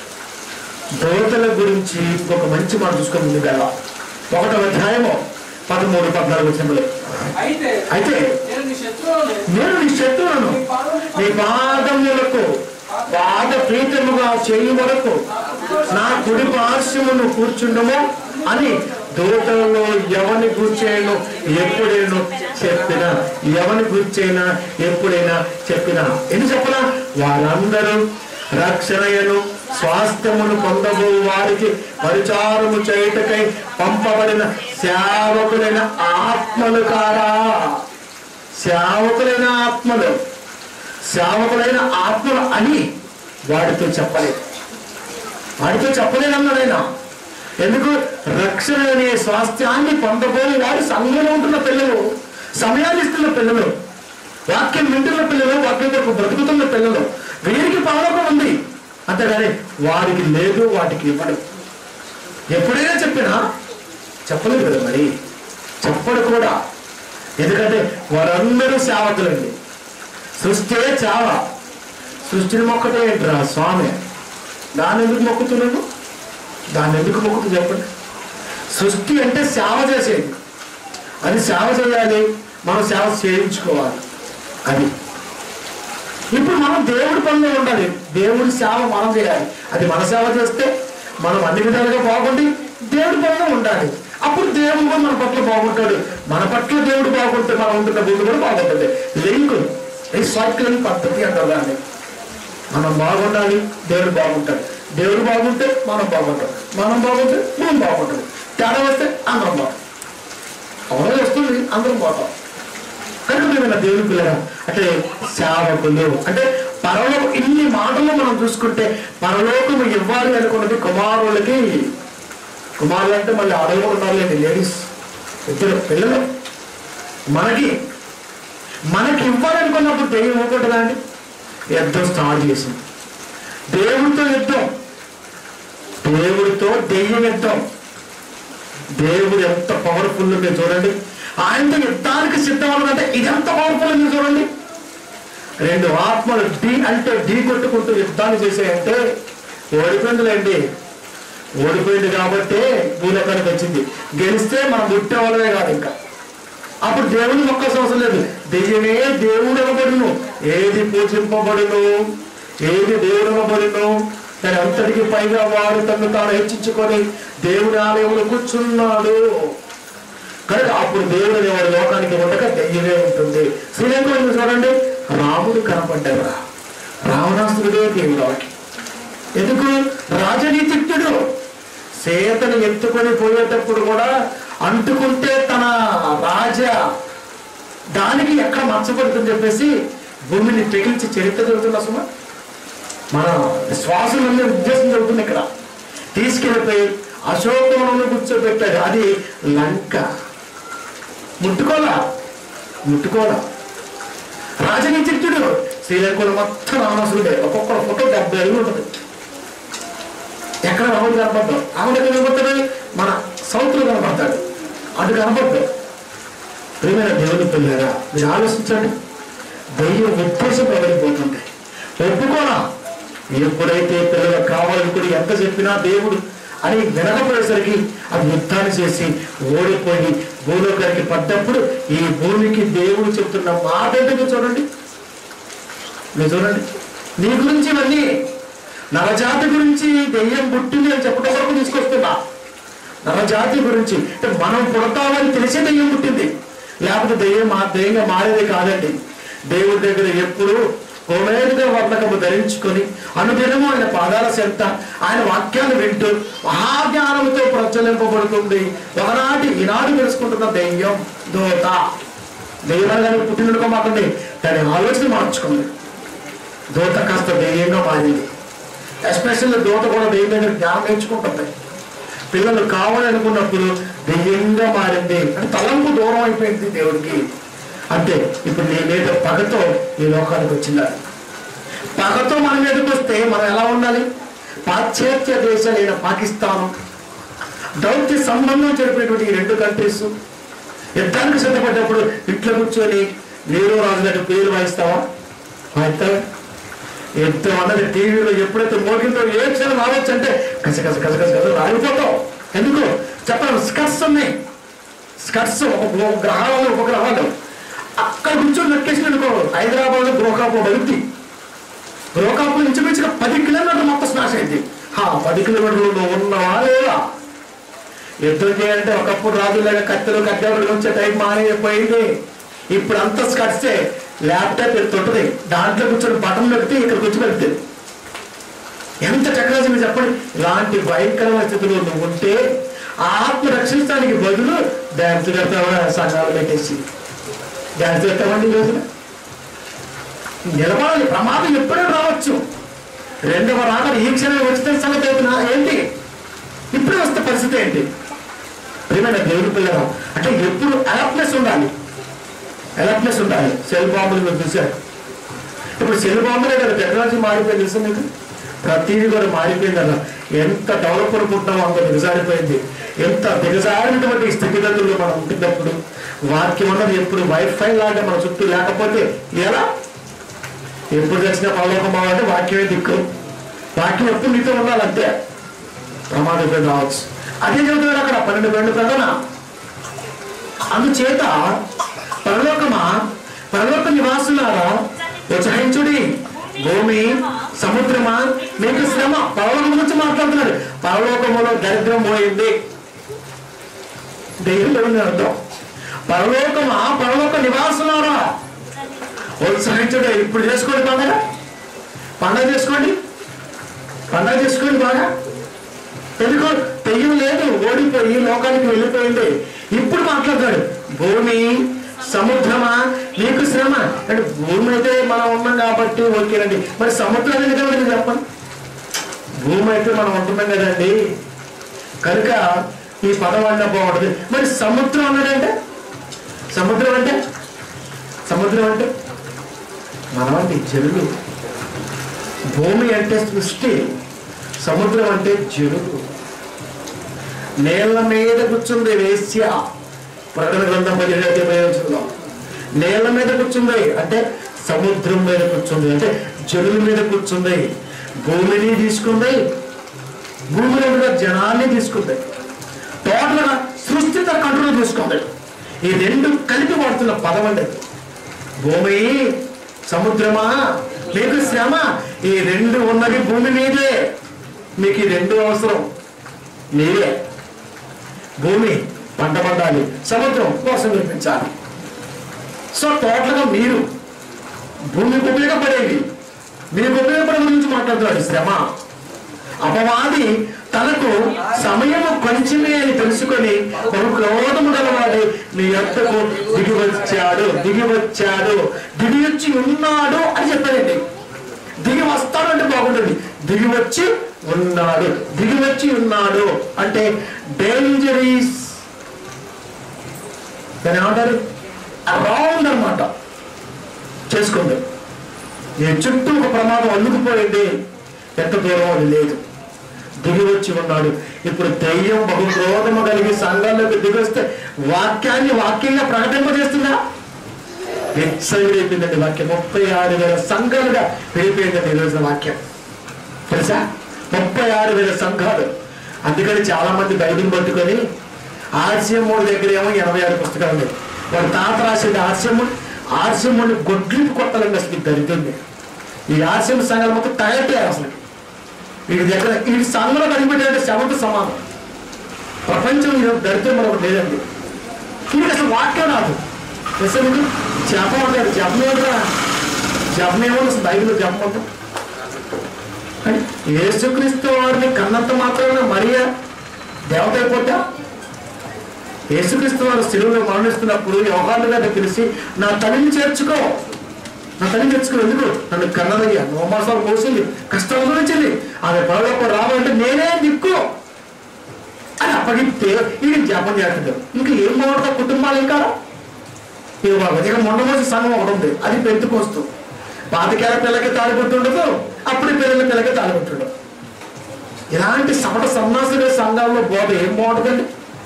దోతల గురించి ఒక మంచి మాట చూసుకొని ముందుకు వెళ్ళాం ఒకటో అధ్యాయము పదమూడు పద్నాలుగు వచ్చినప్పుడు అయితే అయితే నేను నీ శత్రువులను నేను నీ శత్రువులను నీ పాదములకు పాద ప్రీతముగా చేయి వరకు నా కుడి పార్శ్వమును కూర్చుండము అని దూతలలో ఎవని కూర్చేయను ఎప్పుడైనా చెప్పిన ఎవని కూర్చైనా ఎప్పుడైనా చెప్పిన ఎన్ని చెప్పనా వారందరూ రక్షణయను స్వాస్థ్యమును పొందబో వారికి పరిచారము చేయుటకై పంపబడిన సేవకులైన ఆత్మలు కారా సేవకులైన ఆత్మలు సేవకులైన ఆత్మలు అని వాడితో చెప్పలేదు వాడితో చెప్పలేదు అన్నాడైనా ఎందుకు రక్షణ అనే స్వాస్థ్యాన్ని పొందబోని వారు సంఘంలో ఉంటున్న పిల్లలు సమయాన్ని ఇస్తున్న పిల్లలు వాక్యం వింటున్న పిల్లలు వాక్యం కొరకు బ్రతుకుతున్న పిల్లలు వీరికి పరలోకం ఉంది అంతేగాని వారికి లేదు వాటికి ఇవ్వడు ఎప్పుడైనా చెప్పినా చెప్పలేదు కదా మరి చెప్పడు కూడా ఎందుకంటే వారందరూ సేవకులండి సృష్టి చావ సృష్టిని మొక్కటే ఏంట్రా స్వామి దాన్ని ఎందుకు మొక్కుతున్నాను దాన్ని ఎందుకు మొక్కుతూ చెప్పండి సృష్టి అంటే సేవ చేసేది అది సేవ చేయాలి మనం సేవ చేయించుకోవాలి అది ఇప్పుడు మనం దేవుడి పనిలో ఉండాలి దేవుడి సేవ మనం చేయాలి అది మన సేవ చేస్తే మనం అన్ని విధాలుగా బాగుండి దేవుడి పనిలో ఉండాలి అప్పుడు దేవుడు కూడా మన పట్ల బాగుంటాడు మన పట్ల దేవుడు బాగుంటే మనం ఉంటున్న భూమి కూడా బాగుంటుంది లింక్ రీసైక్లింగ్ పద్ధతి అంటారు దాన్ని మనం బాగుండాలి దేవుడు బాగుంటాడు దేవుడు బాగుంటే మనం బాగుంటాం మనం బాగుంటే మనం బాగుంటాం తేడా వస్తే అందరం బాగుంటాం అవసరం వస్తుంది అందరం పోతాం కనుక మేము దేవుని పిల్లరా అంటే సేవకులు అంటే పరలోకం ఇన్ని మాటలు మనం చూసుకుంటే పరలోకము ఇవ్వాలి అనుకున్నది కుమారులకి కుమారులు అంటే మళ్ళీ ఆడలు ఉండాలి లేడీస్ ఇద్దరు పిల్లలు మనకి మనకి ఇవ్వాలనుకున్నప్పుడు దెయ్యం ఇవ్వకూడదా అండి యుద్ధం స్టార్ట్ చేసింది దేవుడితో యుద్ధం దేవుడితో దెయ్యం యుద్ధం దేవుడు ఎంత పవర్ఫుల్ మీరు చూడండి ఆయనతో యుద్ధానికి సిద్ధమన్నదంటే ఇదెంత పవర్ఫుల్ మీరు చూడండి రెండు ఆత్మలు ఢీ అంటే ఢీ కొట్టుకుంటూ యుద్ధాన్ని చేసాయంటే ఓడిపోయిందిలేండి ఓడిపోయింది కాబట్టి భూలోకానికి వచ్చింది గెలిస్తే మనం ముట్టేవాళ్ళమే కాదు ఇంకా అప్పుడు దేవుని మొక్క అవసరం లేదు దెయ్యమే దేవుడు అనబడును ఏది పూజింపబడును ఏది దేవుడు అనబడును దాని అంతటికి పైగా వాడు తను తాను హెచ్చించుకొని దేవుడి ఆలయంలో కూర్చున్నాడు కనుక అప్పుడు దేవుడు అనేవాడు లోకానికి ఉండక దెయ్యమే ఉంటుంది శ్రీలంకలో ఉంది చూడండి రాముడు కనపడ్డాడు రావణాసురుడే దేవుడు వాడికి ఎందుకు రాజనీతిజ్ఞుడు సీతను ఎత్తుకొని పోయేటప్పుడు కూడా అంటుకుంటే తన రాజ దానికి ఎక్కడ మచ్చపడుతుందని చెప్పేసి భూమిని తెగిల్చి చరిత్ర జరుగుతున్న సుమ మన శ్వాసలన్నీ ఉద్దేశం జరుగుతుంది ఇక్కడ తీసుకెళ్ళిపోయి అశోకవనంలో కూర్చోబెట్టాడు అది లంక ముట్టుకోలా ముట్టుకోలా రాజనీతిజ్ఞుడు శ్రీలంకలో మొత్తం రావణాసురుడే ఒక్కొక్క ఫోటో డెబ్బై అడుగులు ఉంటుంది ఎక్కడ రాముడు కనపడ్డాం రాముడు ఎక్కడ కనపడతాడు మన సౌత్ లో కనపడతాడు అటు కనపడ్డాడు ప్రియమైన దేవుని పిల్లారా మీరు ఆలోచించండి దైవం ఉద్దేశం ఎవరిపోతుంది ఒప్పుకోనా ఎప్పుడైతే పిల్లలు కావాలనుకుని ఎంత చెప్పినా దేవుడు అని వినకపోయేసరికి అది యుద్ధాన్ని చేసి ఓడిపోయి భూలోకానికి పడ్డప్పుడు ఈ భూమికి దేవుడు చెప్తున్న మాట ఏంటో చూడండి మీరు చూడండి నీ గురించి ఇవన్నీ నరజాతి గురించి దెయ్యం పుట్టింది అని చెప్పడం వరకు తీసుకొస్తున్నా నరజాతి గురించి అంటే మనం పుడతామని తెలిసే దెయ్యం పుట్టింది లేకపోతే దెయ్యం మా దెయ్యంగా మారేది కాదండి దేవుడి దగ్గర ఎప్పుడు హోమేదిగా వర్ణకము ధరించుకొని అనుదినము ఆయన పాదాల చెంత ఆయన వాక్యాలు వింటూ మహాజ్ఞానంతో ప్రజ్వలింపబడుతుంది ఒకనాటి ఈనాడు తెలుసుకుంటున్న దెయ్యం దోత దెయ్యాలు పుట్టినట్టుగా మాకండి దాని ఆలోచన మార్చుకుంది దోత కాస్త దెయ్యంగా మారింది ఎస్పెషల్లీ దోత కూడా దెయ్యం దగ్గర జ్ఞానం నేర్చుకుంటుంది పిల్లలు కావాలనుకున్నప్పుడు దెయ్యంగా మారింది అంటే తలంపు దూరం అయిపోయింది దేవుడికి అంతే ఇప్పుడు నీ మీద పగతో ఈ లోకానికి వచ్చిందా పగతో మన మీదకి వస్తే మనం ఎలా ఉండాలి పాశ్చాత్య దేశాలైన పాకిస్తాను దౌత్య సంబంధం జరిపినటువంటి ఈ రెండు కంట్రీస్ యుద్ధానికి సిద్ధపడ్డప్పుడు ఇంట్లో కూర్చొని నీరు రాజు దగ్గర పేరు వాయిస్తావా వాయిస్తావా యుద్ధం అన్నది టీవీలో ఎప్పుడైతే మోగిందో ఏ క్షణం రావచ్చు అంటే కస కస కస కస కస రాలిపోతాం ఎందుకు చెప్పడం స్కట్స్ ఉన్నాయి స్కట్స్ ఒక ఒక గ్రహాలు ఒక గ్రహాలు అక్కడ కూర్చొని నక్కేసి అనుకో హైదరాబాద్ లో బ్రోకాపు బలిపి బ్రోకాపు ఇంచుమించుగా పది కిలోమీటర్లు మొత్తం స్మాష్ అయింది హా పది కిలోమీటర్లు నువ్వు ఉన్నావా లేదా యుద్ధం చేయాలంటే ఒకప్పుడు రాజులాగా కత్తెలు కట్టెలు వచ్చే టైం మానేపోయింది ఇప్పుడు అంతా స్కట్సే ల్యాప్టాప్ ఎత్తుంటది దాంట్లో కూర్చొని బటన్ నొక్కితే ఇక్కడ కూర్చొని వెళ్తుంది ఎంత టెక్నాలజీ మీరు చెప్పండి ఇలాంటి భయంకరమైన స్థితిలో నువ్వు ఉంటే ఆ ఆత్మ రక్షించడానికి బదులు డ్యాన్స్ కడతావా సంఘాలు పెట్టేసి డ్యాన్స్ కడతామండి ఈ రోజున నిలబడాలి ప్రమాదం ఎప్పుడే రావచ్చు రెండవ రాకడ ఈ క్షణం వచ్చిన సంగతి అవుతున్నా ఏంటి ఇప్పుడే వస్తే పరిస్థితి ఏంటి ప్రియమైన దేవుడి పిల్లలు అంటే ఎప్పుడు అలర్ట్నెస్ ఉండాలి అలర్ట్నెస్ ఉండాలి సెల్ బాంబులు మీరు చూశారు ఇప్పుడు సెల్ బాంబులే కదా టెక్నాలజీ మారిపోయింది తెలుసు మీకు ప్రతిదీ కూడా మారిపోయింది కదా ఎంత డెవలప్ అనుకుంటున్నామో అంత దిగజారిపోయింది ఎంత దిగజారినటువంటి స్థితిగతుల్లో మనం ఉంటున్నప్పుడు వాక్యం అన్నది ఎప్పుడు వైఫై లాగా మన చుట్టూ లేకపోతే ఎలా ఎప్పుడు తెచ్చిన పరలోకం అంటే వాక్యమే దిక్కు వాక్యం ఎప్పుడు నీతో ఉండాలి అంతే ప్రమాదం పేరు రావచ్చు అదే చెబుతున్నారు అక్కడ పన్నెండు రెండు ప్రకటన అందుచేత పరలోకమా పరలోక నివాసులారా ఉత్సహించుడి భూమి సముద్రమా మీకు శ్రమ పరలోకం గురించి మాట్లాడుతున్నాడు పరలోకములో దరిద్రం పోయింది దేవుడు అర్థం పరలోకమా పరలోక నివాసులారా ఉత్సహించుడే ఇప్పుడు చేసుకోండి పండగ పండగ చేసుకోండి పండగ చేసుకోండి బాగా ఎందుకు తెయ్యం లేదు ఓడిపోయి లోకానికి వెళ్ళిపోయింది ఇప్పుడు మాట్లాడతాడు భూమి సముద్రమా నీకు శ్రమ అంటే భూమి అయితే మనం ఉన్నాం కాబట్టి ఓకేనండి మరి సముద్రం ఎందుకు కదండి చెప్పండి భూమి అయితే మనం ఉంటున్నాం కదండి కనుక ఈ పదం అన్న బాగుంటుంది మరి సముద్రం అన్నాడంటే సముద్రం అంటే సముద్రం అంటే మనమండి జరుగు భూమి అంటే సృష్టి సముద్రం అంటే జరుగు నేల మీద కూర్చుంది వేశ్య ప్రకటన గ్రంథం పదిహేడు ఉపయోగించుకుందాం నేల మీద కూర్చుంది అంటే సముద్రం మీద కూర్చుంది అంటే జరుల మీద కూర్చుంది భూమిని తీసుకుంది భూమిలో కూడా జనాన్ని తీసుకుంది టోటల్ గా సృష్టి తన కంట్రోల్ తీసుకుంది ఈ రెండు కలిపి వాడుతున్న పదం అంటే భూమి సముద్రమా మీకు శ్రమ ఈ రెండు ఉన్నది భూమి మీదే మీకు ఈ రెండు అవసరం మీరే భూమి పంట పండాలి సముద్రం కోసం నిర్మించాలి సో టోటల్గా మీరు భూమికి ఉపయోగపడేవి మీకు ఉపయోగపడే గురించి మాట్లాడుతున్నాడు శ్రమ అపవాది తనకు సమయము కొంచెమే అని తెలుసుకొని బహు క్రోధము గలవాడు మీ యొక్కకు దిగి వచ్చాడు దిగి వచ్చాడు దిగి వచ్చి ఉన్నాడు అని చెప్పాడండి దిగి వస్తాడు అంటే బాగుంటుంది దిగి వచ్చి ఉన్నాడు దిగి వచ్చి ఉన్నాడు అంటే డేంజరీస్ దాని ఏమంటారు అరౌండ్ అనమాట చేసుకోండి ఈ చుట్టూ ఒక ప్రమాదం అల్లుకుపోయింది ఎంత దూరం అది లేదు దిగి వచ్చి ఉన్నాడు ఇప్పుడు దెయ్యం బహు క్రోధము కలిగి సంఘాల్లోకి దిగి వస్తే వాక్యాన్ని వాక్యంగా ప్రకటింపజేస్తుందా ఎక్సైడ్ అయిపోయిందండి వాక్యం ముప్పై ఆరు వేల సంఘాలుగా వెళ్ళిపోయిందండి ఈ రోజున వాక్యం తెలుసా ముప్పై ఆరు వేల సంఘాలు అందుకని చాలా మంది బైబిల్ పట్టుకొని ఆర్సీఎం మూడు దగ్గర ఏమో ఎనభై ఆరు పుస్తకాలు ఉన్నాయి వాడు తాత రాసేది ఆర్సీఎం ఆర్సీఎం గొడ్లిపి కొట్టాలండి అసలు దరిద్రండి ఈ ఆశయం సంఘాలు మొత్తం తగట్టారు అసలు వీడి దగ్గర వీడి సంఘంలో కనిపెట్టారంటే శవంతో సమానం ప్రపంచం ఇది దరిద్రం మరొకటి లేదండి వీడికి అసలు వాక్యం రాదు అసలు ఇది జపం అంటారు జపం ఏమిట్రా జపం ఏమో అసలు బైబిల్ జపం అంటాం అని యేసుక్రీస్తు వారిని కన్నంత మాత్రమే మరియా దేవత అయిపోతా యేసుక్రీస్తు వారు శిలువలో మరణిస్తున్నప్పుడు వ్యవహారాలు గారిని పిలిచి నా తల్లిని చేర్చుకో నా తల్లిని చేర్చుకో ఎందుకు నన్ను కన్నదయ్యా నోమాసాలు మోసింది కష్టాలు గురించింది ఆమె పరలోకి రావాలంటే నేనే దిక్కు అని అప్పగిస్తే ఇది జపం చేస్తుంది ఇంకా ఏం బాగుంటుందో కుటుంబాలు ఇంకా ఇది ఒక ఇక మొండమోసి సంఘం ఒకటి ఉంది అది పెంతుకొస్తూ పాతికేళ్ల పిల్లకి తాలిపుట్టుండదు అప్పుడు పిల్లల పిల్లకి తాలిపుట్టుండదు ఇలాంటి సమట సన్నాసుల సంఘాల్లో బోధ ఏం బాగుంటుందండి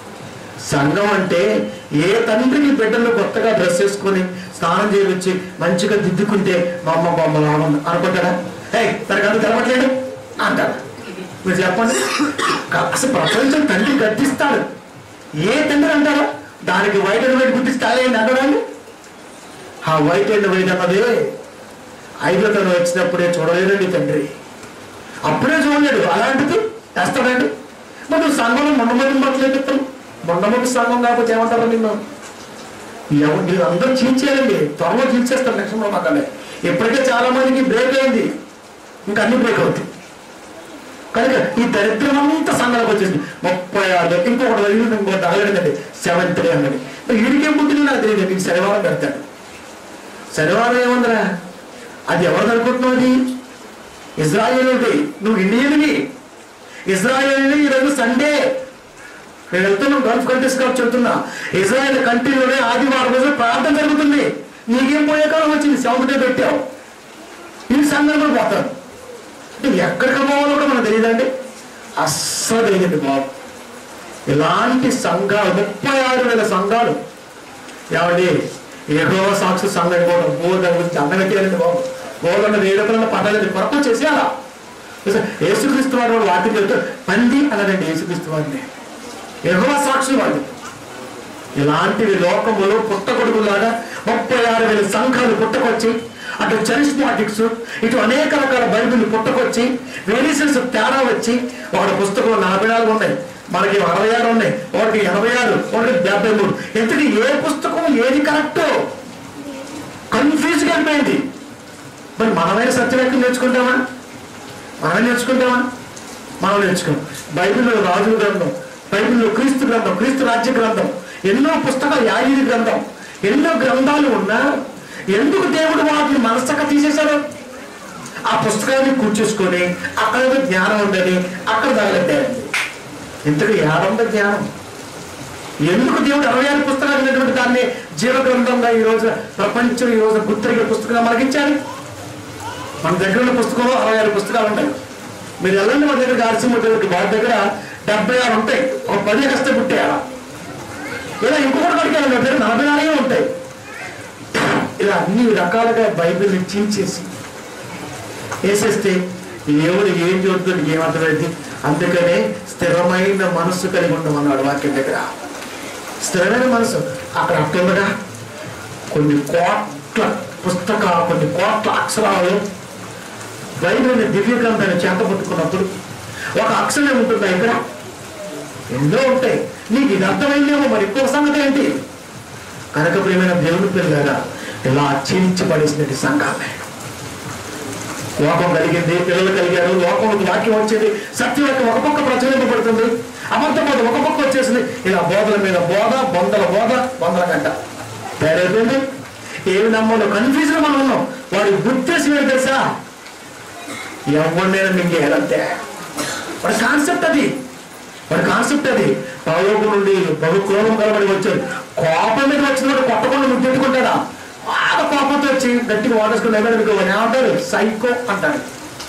సంఘం అంటే ఏ తండ్రికి బిడ్డలు కొత్తగా డ్రెస్ వేసుకొని స్నానం చేయించి మంచిగా దిద్దుకుంటే మా అమ్మ బొమ్మలు ఆనందం అనుకుంటాడా ఏ తనకు అది తెలవట్లేడు అంటారా మీరు చెప్పండి క- అసలు ప్రపంచం తండ్రి గద్దిస్తాడు ఏ తండ్రి అంటారా దానికి వైట్ అండ్ వైట్ గుర్తిస్తాడే అంటాడండి ఆ వైట్ అండ్ వైట్ అన్నది ఐదో తను వచ్చినప్పుడే చూడలేదండి తండ్రి అప్పుడే చూడలేడు అలాంటిది వేస్తాడండి మరి నువ్వు సంఘంలో మొండమతి బట్టలు చెప్తాను మొండమతి సంఘం కాకపోతే ఏమంటారు నిన్ను ఎవరు మీరు అందరూ చీల్చేయాలండి త్వరలో చీల్చేస్తారు నెక్స్ట్ మాకలే ఇప్పటికే చాలా మందికి బ్రేక్ అయింది ఇంకా అన్ని బ్రేక్ అవుతాయి కనుక ఈ దరిద్రం అంతా సంఘాలకు వచ్చేసింది ముప్పై ఆరు ఇంకొకటి జరిగింది ఇంకొకటి అడగడండి సెవెంత్ డే అన్నది మరి వీడికేం పుట్టింది నాకు తెలియదు నీకు శనివారం పెడతాడు శనివారం ఏముందిరా అది ఎవరు అనుకుంటున్నావు అది ఇజ్రాయేలుది నువ్వు ఇండియన్వి ఇజ్రాయేల్ ఈరోజు సండే నేను వెళ్తున్నాం గల్ఫ్ కంట్రీస్ కాబట్టి చెప్తున్నా ఇజ్రాయెల్ కంట్రీలోనే ఆదివారం రోజు ప్రార్థన జరుగుతుంది నీకేం పోయే కాలం వచ్చింది సెవెంత్ డే పెట్టావు ఈ సంఘంలో పోతాను అంటే ఎక్కడికి పోవాలో కూడా మనకు తెలియదండి అస్సలు తెలియదు బాబు ఇలాంటి సంఘాలు ముప్పై ఆరు వేల సంఘాలు ఏమండి ఏడో సాక్షి సంఘం కూడా బోధ గురించి అందగట్టారండి బాబు బోధన వేడుకలను పడ్డదండి కొరత చేసేయాలా యేసుక్రీస్తు వారు కూడా వాటికి వెళ్తే పంది అన్నదండి యేసుక్రీస్తు వారిని ఎగువ సాక్షి వాళ్ళు ఇలాంటివి లోకములో పుట్టగొడుగులాగా ముప్పై ఆరు వేల సంఘాలు పుట్టకొచ్చి అటు చరిస్మాటిక్స్ ఇటు అనేక రకాల బైబిల్ పుట్టకొచ్చి వేరియేషన్స్ తేడా వచ్చి ఒకటి పుస్తకం నలభై నాలుగు ఉన్నాయి మనకి అరవై ఆరు ఉన్నాయి ఒకటి ఎనభై ఆరు ఒకటి డెబ్బై మూడు ఇంతకీ ఏ పుస్తకం ఏది కరెక్ట్ కన్ఫ్యూజ్గా అయిపోయింది మరి మనమే సత్యవేక్తం నేర్చుకుంటామా మనమే నేర్చుకుంటామా మనం నేర్చుకోం బైబిల్లో రాజుల గ్రంథం బైబిల్లో క్రీస్తు గ్రంథం క్రీస్తు రాజ్య గ్రంథం ఎన్నో పుస్తకాలు యాగిరి గ్రంథం ఎన్నో గ్రంథాలు ఉన్నా ఎందుకు దేవుడు వాటిని మనసక్క తీసేశాడు ఆ పుస్తకాన్ని కూర్చేసుకొని అక్కడ ఏదో జ్ఞానం ఉందని అక్కడ తగలెట్టారండి ఇంతకు ఏడంద జ్ఞానం ఎందుకు దేవుడు అరవై ఆరు పుస్తకాలు ఉన్నటువంటి దాన్ని జీవ గ్రంథంగా ఈ రోజు ప్రపంచం ఈ రోజు గుర్తరిగే పుస్తకంగా మనకిచ్చారు మన దగ్గర ఉన్న పుస్తకంలో అరవై ఆరు పుస్తకాలు ఉంటాయి మీరు వెళ్ళండి మన దగ్గర గారిసింహకి వారి దగ్గర డెబ్బై ఆరు ఉంటాయి ఒక పది కష్ట పుట్టాయా ఇలా ఇంకొకటి కడికి నా దగ్గర నలభై నాలుగే ఉంటాయి ఇలా అన్ని రకాలుగా బైబిల్ చీల్చేసి వేసేస్తే ఎవరు ఏం చదువుతుంది ఏం అర్థమైంది అందుకనే స్థిరమైన మనస్సు కలిగి ఉండమన్నాడు వాక్యం దగ్గర స్థిరమైన మనసు అక్కడ అర్థంగా కొన్ని కోట్ల పుస్తక కొన్ని కోట్ల అక్షరాలు బైబిల్ దివ్య గ్రంథాన్ని చేత పట్టుకున్నప్పుడు ఒక అక్షరం ఉంటుందా ఇక్కడ ఎన్నో ఉంటాయి నీకు ఇది అర్థమైందేమో మరి ఎక్కువ సంగతి ఏంటి కనుక ప్రియమైన దేవుని పిల్లగా ఇలా చీల్చబడేసినటువంటి సంఘాలే లోకం కలిగింది పిల్లలు కలిగారు లోకంలోకి వాక్యం వచ్చేది సత్యవాక్యం ఒక పక్క ప్రచురింపబడుతుంది అబద్ధబోధ ఒక పక్క వచ్చేసింది ఇలా బోధల మీద బోధ బొందల బోధ బొందల గంట తయారైపోయింది ఏమి నమ్మలో కన్ఫ్యూజన్ మనం ఉన్నాం వాడి ఉద్దేశం ఏంటి తెలుసా ఎవరినైనా మింగేయాలంతే వాడి కాన్సెప్ట్ అది వాడి కాన్సెప్ట్ అది పరలోకం నుండి బహు క్రోధం కలబడి వచ్చాడు కోపం మీద వచ్చినప్పుడు కొట్టకుండా ముద్దెట్టుకుంటాడా బాగా కోపంతో వచ్చి గట్టిగా వాటేసుకుని ఎక్కడ మీకు ఏమంటారు సైకో అంటారు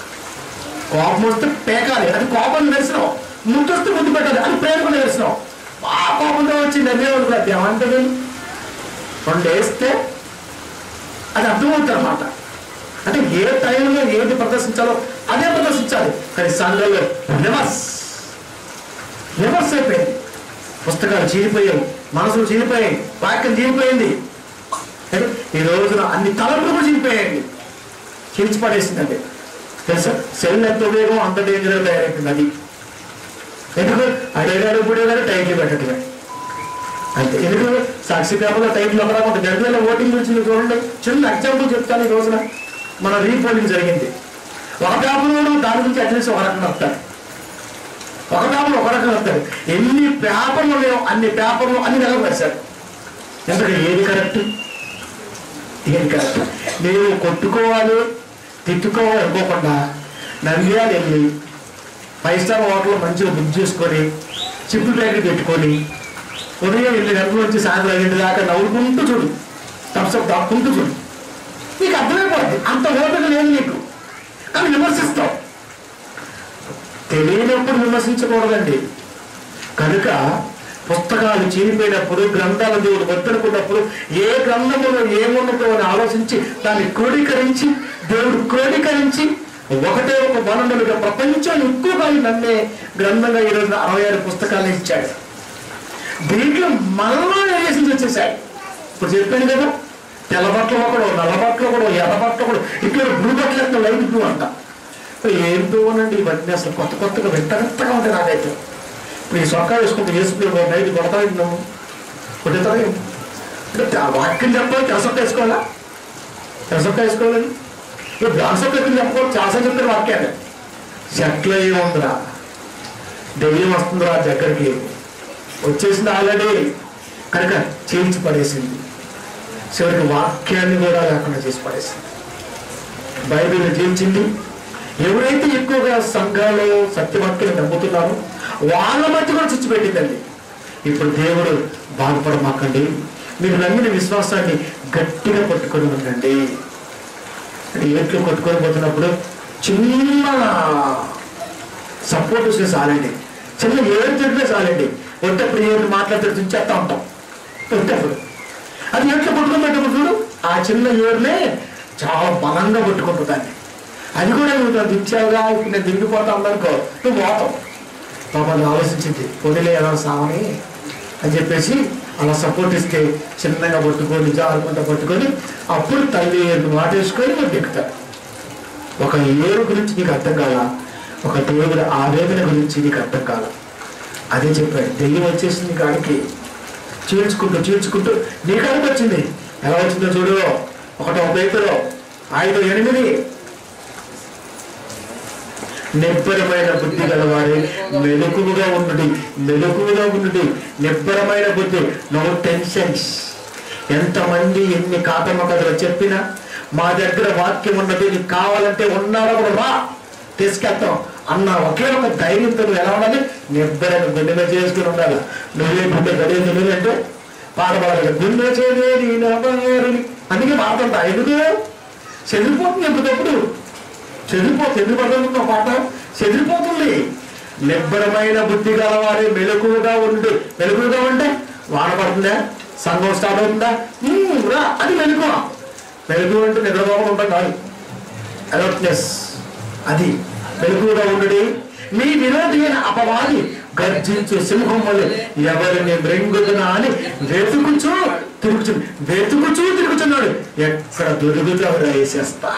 కోపం వస్తే పేకాలి అది కోపం నిరసనం ముద్దు వస్తే ముద్దు పెట్టాలి అది ప్రేమకు నిరసనం బాగా కోపంతో వచ్చి నిర్ణయం అనుకున్నది ఏమంటది రెండు వేస్తే అది అర్థమవుతుంది అనమాట అంటే ఏ టైంలో ఏది ప్రదర్శించాలో అదే ప్రదర్శించాలి కానీ సంఘంలో రివర్స్ రివర్స్ అయిపోయింది పుస్తకాలు చీలిపోయాయి మనసులు చీలిపోయాయి వాక్యం చీలిపోయింది అంటే ఈ రోజున అన్ని తలపులు కూడా చీలిపోయాయండి చీల్చి పడేసిందండి తెలుసా సెల్ ఎంత ఉపయోగం అంత డేంజర్ తయారైపోయింది అది ఎందుకు అడిగాడు పుడేగాడు టైటిల్ పెట్టట్లే అంతే ఎందుకు సాక్షి పేపర్లో టైటిల్ ఒక రకం ఉంటుంది గడిపేల ఓటింగ్ గురించి మీరు చూడండి చిన్న ఎగ్జాంపుల్ చెప్తాను ఈ రోజున మన రీపోలింగ్ జరిగింది ఒక పేపర్లో దాని గురించి అట్లీస్ట్ ఒక రకంగా వస్తారు ఒక పేపర్ ఒక రకంగా వస్తారు ఎన్ని పేపర్లు లేవు అన్ని పేపర్లు అన్ని నెలలు పరిశారు ఎందుకంటే ఏది కరెక్ట్ ఏది కరెక్ట్ నేను కొట్టుకోవాలి తిట్టుకోవాలి అనుకోకుండా నంద్యాల వెళ్ళి ఫైవ్ స్టార్ హోటల్లో మంచిగా బుక్ చేసుకొని చిప్పు ప్యాకెట్ పెట్టుకొని ఉదయం ఎనిమిది గంటల నుంచి సాయంత్రం ఐదు దాకా నవ్వుకుంటూ చూడు తప్సప్ దాక్కుంటూ చూడు నీకు అర్థమైపోద్ది అంత ఓపిక లేదు నీకు కానీ విమర్శిస్తావు తెలియనప్పుడు విమర్శించకూడదండి కనుక పుస్తకాలు చీలిపోయినప్పుడు గ్రంథాల దేవుడు వద్దనుకున్నప్పుడు ఏ గ్రంథములో ఏమున్నదో అని ఆలోచించి దాన్ని క్రోడీకరించి దేవుడు క్రోడీకరించి ఒకటే ఒక వనరులుగా ప్రపంచం ఎక్కువగా నమ్మే గ్రంథంగా ఈ రోజున అరవై ఆరు పుస్తకాలు ఇచ్చాడు దీంట్లో మళ్ళా వేసి వచ్చేసాయి ఇప్పుడు చెప్పాను కదా తెల్ల బట్టలు ఒకడు నల్ల బట్టలు ఒకడు ఎర్ర బట్టలు ఒకడు ఇట్లా బ్లూ బట్టలు ఎంత లైట్ బ్లూ అంట ఏం పోనండి ఇవన్నీ అసలు కొత్త కొత్తగా వింత వింతగా ఉంటాయి నాకైతే ఇప్పుడు ఈ సొక్కా వేసుకుంటే వేసుకుని నైట్ కొడతా ఉన్నాము కొట్టుతా అంటే ఆ వాక్యం చెప్పాలి తెసొక్క వేసుకోవాలా తెసొక్క వేసుకోవాలని ఇప్పుడు దాసొక్క చెప్పకూడదు చాలా చెప్పిన వాక్యాన్ని చెట్లు ఏముందిరా దెయ్యం వస్తుందిరా దగ్గరికి వచ్చేసింది ఆల్రెడీ కనుక చీల్చి పడేసింది చివరికి వాక్యాన్ని కూడా లేకుండా చేసి పడేసింది బైబిల్ చీల్చింది ఎవరైతే ఎక్కువగా సంఘాలు సత్యవాక్యం నమ్ముతున్నారో వాళ్ళ మధ్య కూడా చిచ్చు పెట్టిందండి ఇప్పుడు దేవుడు బాధపడమాకండి మీరు నమ్మిన విశ్వాసాన్ని గట్టిగా పట్టుకొని ఉండండి అంటే ఏట్లు కొట్టుకొని పోతున్నప్పుడు చిన్న సపోర్ట్ వస్తే చాలండి చిన్న ఏడు తింటే చాలండి ఒట్టప్పుడు ఏడు మాట్లాడుతూ తుంచేస్తా ఉంటాం ఒట్టప్పుడు అది ఎట్లా పట్టుకొని పెట్టినప్పుడు చూడు ఆ చిన్న ఏడునే చాలా బలంగా పట్టుకుంటుంది దాన్ని అది కూడా నువ్వు దించావుగా ఇప్పుడు నేను దిగిపోతా ఉన్నానుకో నువ్వు పోతావు పాపని ఆలోచించింది పొడిలే ఎలా సామని అని చెప్పేసి అలా సపోర్ట్ ఇస్తే చిన్నగా పట్టుకొని జారుకుంటా పట్టుకొని అప్పుడు తల్లి మాట వేసుకొని నువ్వు దిక్కుతావు ఒక ఏరు గురించి నీకు అర్థం కాల ఒక దేవుడి ఆవేదన గురించి నీకు అర్థం కాల అదే చెప్పాడు దెయ్యం వచ్చేసింది కాడికి చీల్చుకుంటూ చీల్చుకుంటూ నీ కాడికి వచ్చింది ఎలా వచ్చిందో చూడు ఒకటో పేపరు ఐదు ఎనిమిది నిబ్బరమైన బుద్ధి గలవారే మెలకువగా ఉండుడి మెలకువగా ఉండుడి నిబ్బరమైన బుద్ధి నో టెన్షన్స్ ఎంతమంది ఎన్ని కాతమ్మ కథలు చెప్పినా మా దగ్గర వాక్యం ఉన్నది నీకు కావాలంటే ఉన్నారా కూడా రా తీసుకెళ్తాం అన్న ఒకే ఒక ధైర్యంతో నువ్వు ఎలా ఉండాలి నిబ్బరంగా గుండెగా చేసుకుని ఉండాలి నువ్వే గుండె గడియ నువ్వే అంటే పాట పాడాలి గుండె చేదేది నవ్వని అందుకే పాడుతుంటా ఎందుకు చెదిరిపోతుంది ఎప్పటికప్పుడు చెదిరిపోతుంది ఎందుకు పడుతుంది పాట చెదిరిపోతుంది నిబ్బరమైన బుద్ధి గలవారి మెలకువగా ఉండు మెలకువగా ఉంటే వాన పడుతుందా సంఘం స్టార్ట్ అవుతుందా ఉమ్, రా అది మెలకువ మెలకువ అంటే నిద్రపోకుండా ఉంటాం కాదు అలర్ట్నెస్ అది మెలకువగా ఉండుడి మీ విరోధి అయిన అపవాది గర్జించు సింహం వల్ల ఎవరిని మృంగుతున్నా అని వెతుకుచూ తిరుగుచు వెతుకుచూ తిరుగుతున్నాడు ఎక్కడ దొరుకుతా వేసేస్తా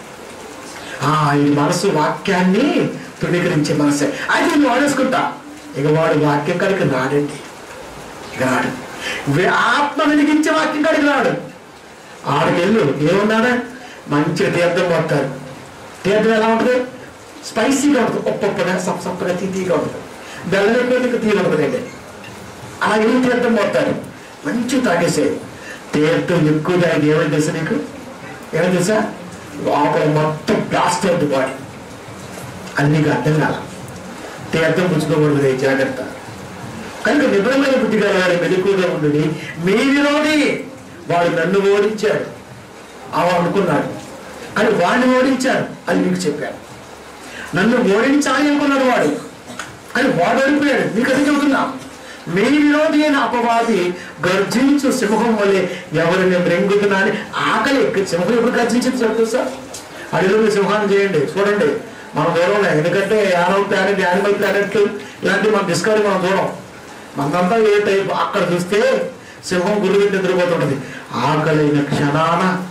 ఆ ఈ మనసు వాక్యాన్ని తృణీకరించే మనసే అది నువ్వు వాడేసుకుంటా ఇక వాడు వాక్యం కాడికి రాడండి ఇక రాడు వే- ఆత్మ వెలిగించే వాక్యం కాడికి రాడు ఆడికి వెళ్ళు ఏమున్నాడా మంచిగా తీర్థం పడతారు తీర్థం ఎలా ఉంటుంది స్పైసీగా ఉంటుంది ఒక్కొక్కగా సప్ సప్పగా తీగా ఉంటుంది బెల్లం ఎక్కువ ఇంకా తీరు ఉంటుందండి అలా వెళ్ళి తీర్థం పోతారు మంచిగా తాగేసేది తీర్థం ఎక్కువ తాగి ఏమని తెలుసా నీకు ఏమని తెలుసా లోపల మొత్తం బ్లాస్ట్ అవుతుంది బాడీ అది నీకు అర్థం కాల తీర్థం పుచ్చుకోకూడదు రే, జాగ్రత్త కనుక నిబరమైన బుద్ధి గల వారి మెలకుగా ఉండి మీ విరోధి వాడు నన్ను ఓడించాడు అవ అనుకున్నాడు కానీ వాడిని ఓడించాడు అని మీకు చెప్పాడు నన్ను ఓడించాలి అనుకున్నాడు వాడు కానీ వాడు ఓడిపోయాడు మీకు అది చెబుతున్నా మీ విరోధి అయిన అపవాది గర్జించు సింహం వల్లే ఎవరిని మృంగుతున్నా అని ఆకలి సింహం ఎప్పుడు గర్జించింది చెప్తుంది సార్ అడవిలో సింహాన్ని చేయండి చూడండి మనం దూరం ఎందుకంటే యానల్ ప్లానెట్ యానిమల్ ప్లానెట్ ఇలాంటివి మనం డిస్కవరీ మనం చూడం మనదంతా ఏ టైప్ అక్కడ చూస్తే సింహం గురి పెట్టి నిద్రపోతుంటది ఆకలైన క్షణాన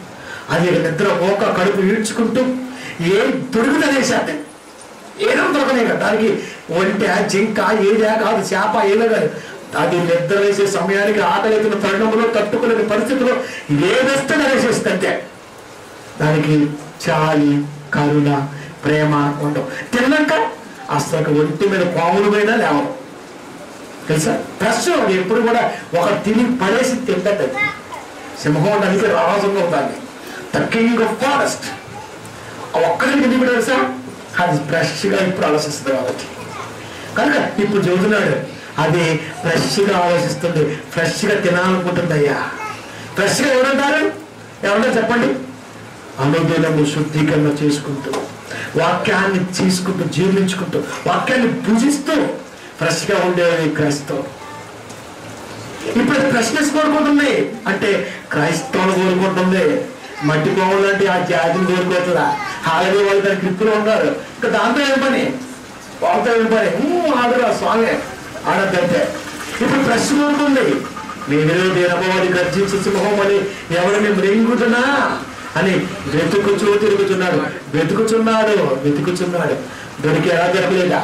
అది నిద్ర పోక కడుపు ఈడ్చుకుంటూ ఏం దొరుకుతుందేసాడు ఏదో దొరకనే కదా దానికి ఒంటె జింక ఏదే కాదు చేప ఏదో కాదు అది నిద్ర వేసే సమయానికి ఆకలితున్న తరుణంలో తట్టుకునే పరిస్థితిలో ఏదొస్తే వేసేస్తుంది అంతే దానికి చాలి కరుణ ప్రేమ ఉండవు తిన్నాక అసలు ఒంటి మీద పాములు పైన లేవరు తెలుసా ప్రశ్న అది ఎప్పుడు కూడా ఒక తిని పడేసి తింటది సింహం అంటే రాజంగా ఉండాలి ద కింగ్ ఆఫ్ ఫారెస్ట్ ఒక్కరికి ఎందుకు తెలుసా అది ఫ్రెష్గా ఇప్పుడు ఆలోచిస్తుంది కాబట్టి కనుక ఇప్పుడు చెబుతున్నాడు అది ఫ్రెష్గా ఆలోచిస్తుంది ఫ్రెష్గా తినాలనుకుంటుంది అయ్యా ఫ్రెష్గా ఎవరంటారు ఎవరంటారు చెప్పండి అనుదినము శుద్ధీకరణ చేసుకుంటూ వాక్యాన్ని తీసుకుంటూ జీర్ణించుకుంటూ వాక్యాన్ని పూజిస్తూ ఫ్రెష్గా ఉండేది క్రైస్తవం ఇప్పుడు అది ఫ్రెష్నెస్ కోరుకుంటుంది అంటే క్రైస్తవులు కోరుకుంటుంది మట్టి కోవలు లాంటి ఆ జాతిని కోరుకోవట్లా హాలీ వాళ్ళు దాని గ్రిప్పులో ఉన్నారు ఇంకా దాంతో ఏం పని వాళ్ళతో ఏం పని ఆడరా స్వామి ఆడద్దంటే ఇప్పుడు ఫ్రెష్ కోరుకుంది మీరు దేనపవాడి గర్జించి సింహం అని ఎవరిని మృంగుతున్నా అని వెతుకుచూ తిరుగుతున్నాడు వెతుకుచున్నాడు వెతుకుచున్నాడు దొరికి ఎలా దొరకలేదా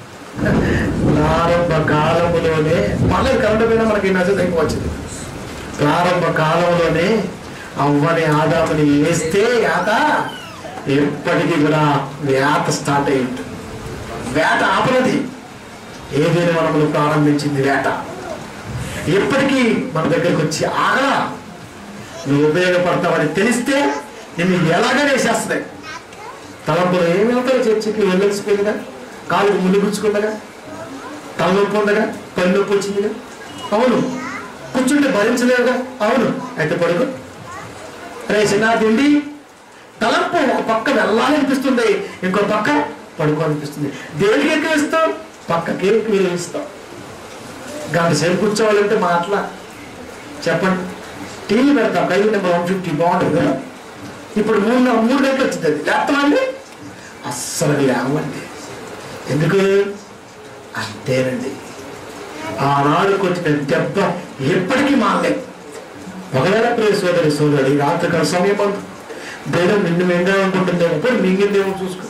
ప్రారంభ కాలములోనే పర్లేదు కరెంట్ మీద మనకి మెసేజ్ ఎక్కువ వచ్చింది ప్రారంభ కాలంలోనే అవ్వని ఆదాముని వేస్తే యాత ఎప్పటికీ కూడా వేత స్టార్ట్ అయి ఉంటుంది వేట ఆపనది ఏదైనా మనములు ప్రారంభించింది వేట ఎప్పటికీ మన దగ్గరికి వచ్చి ఆగలా నువ్వు ఉపయోగపడతావని తెలిస్తే నిన్ను ఎలాగ వేసేస్తాయి తలంపులు ఏమి వెళ్తావు చర్చికి వెళ్ళొచ్చిపోయిందిగా కాలు ముందు గుచ్చుకుందగా తలనొప్పి ఉందగా పని నొప్పి వచ్చిందిగా అవును కూర్చుంటే భరించలేవుగా అవును అయితే పడుకో రే చిన్న తిండి తలంపు ఒక పక్క వెళ్ళాలనిపిస్తుంది ఇంకో పక్క పడుకోవాలనిపిస్తుంది దేనికి ఎక్కువ ఇస్తావు పక్కకి ఎక్కువ ఇస్తావు గంట సేపు కూర్చోవాలంటే మాటలా చెప్పండి టీవీ పెడతాం ఖైదీ నెంబర్ వన్ ఫిఫ్టీ బాగుంటుంది కదా ఇప్పుడు మూడు మూడు గంటలు వచ్చింది అది లేస్తామండి అస్సలు లేవండి ఎందుకు అంతేనండి ఆనాడు కొట్టిన దెబ్బ ఎప్పటికీ మారలేదు ఒకవేళ ప్రియ సోదరి సోదరి రాత్రి కాల సమయం అందు దేనం నిన్ను మెంగా అనుకుంటుందేమో ఇప్పుడు మింగిందేమో చూసుకో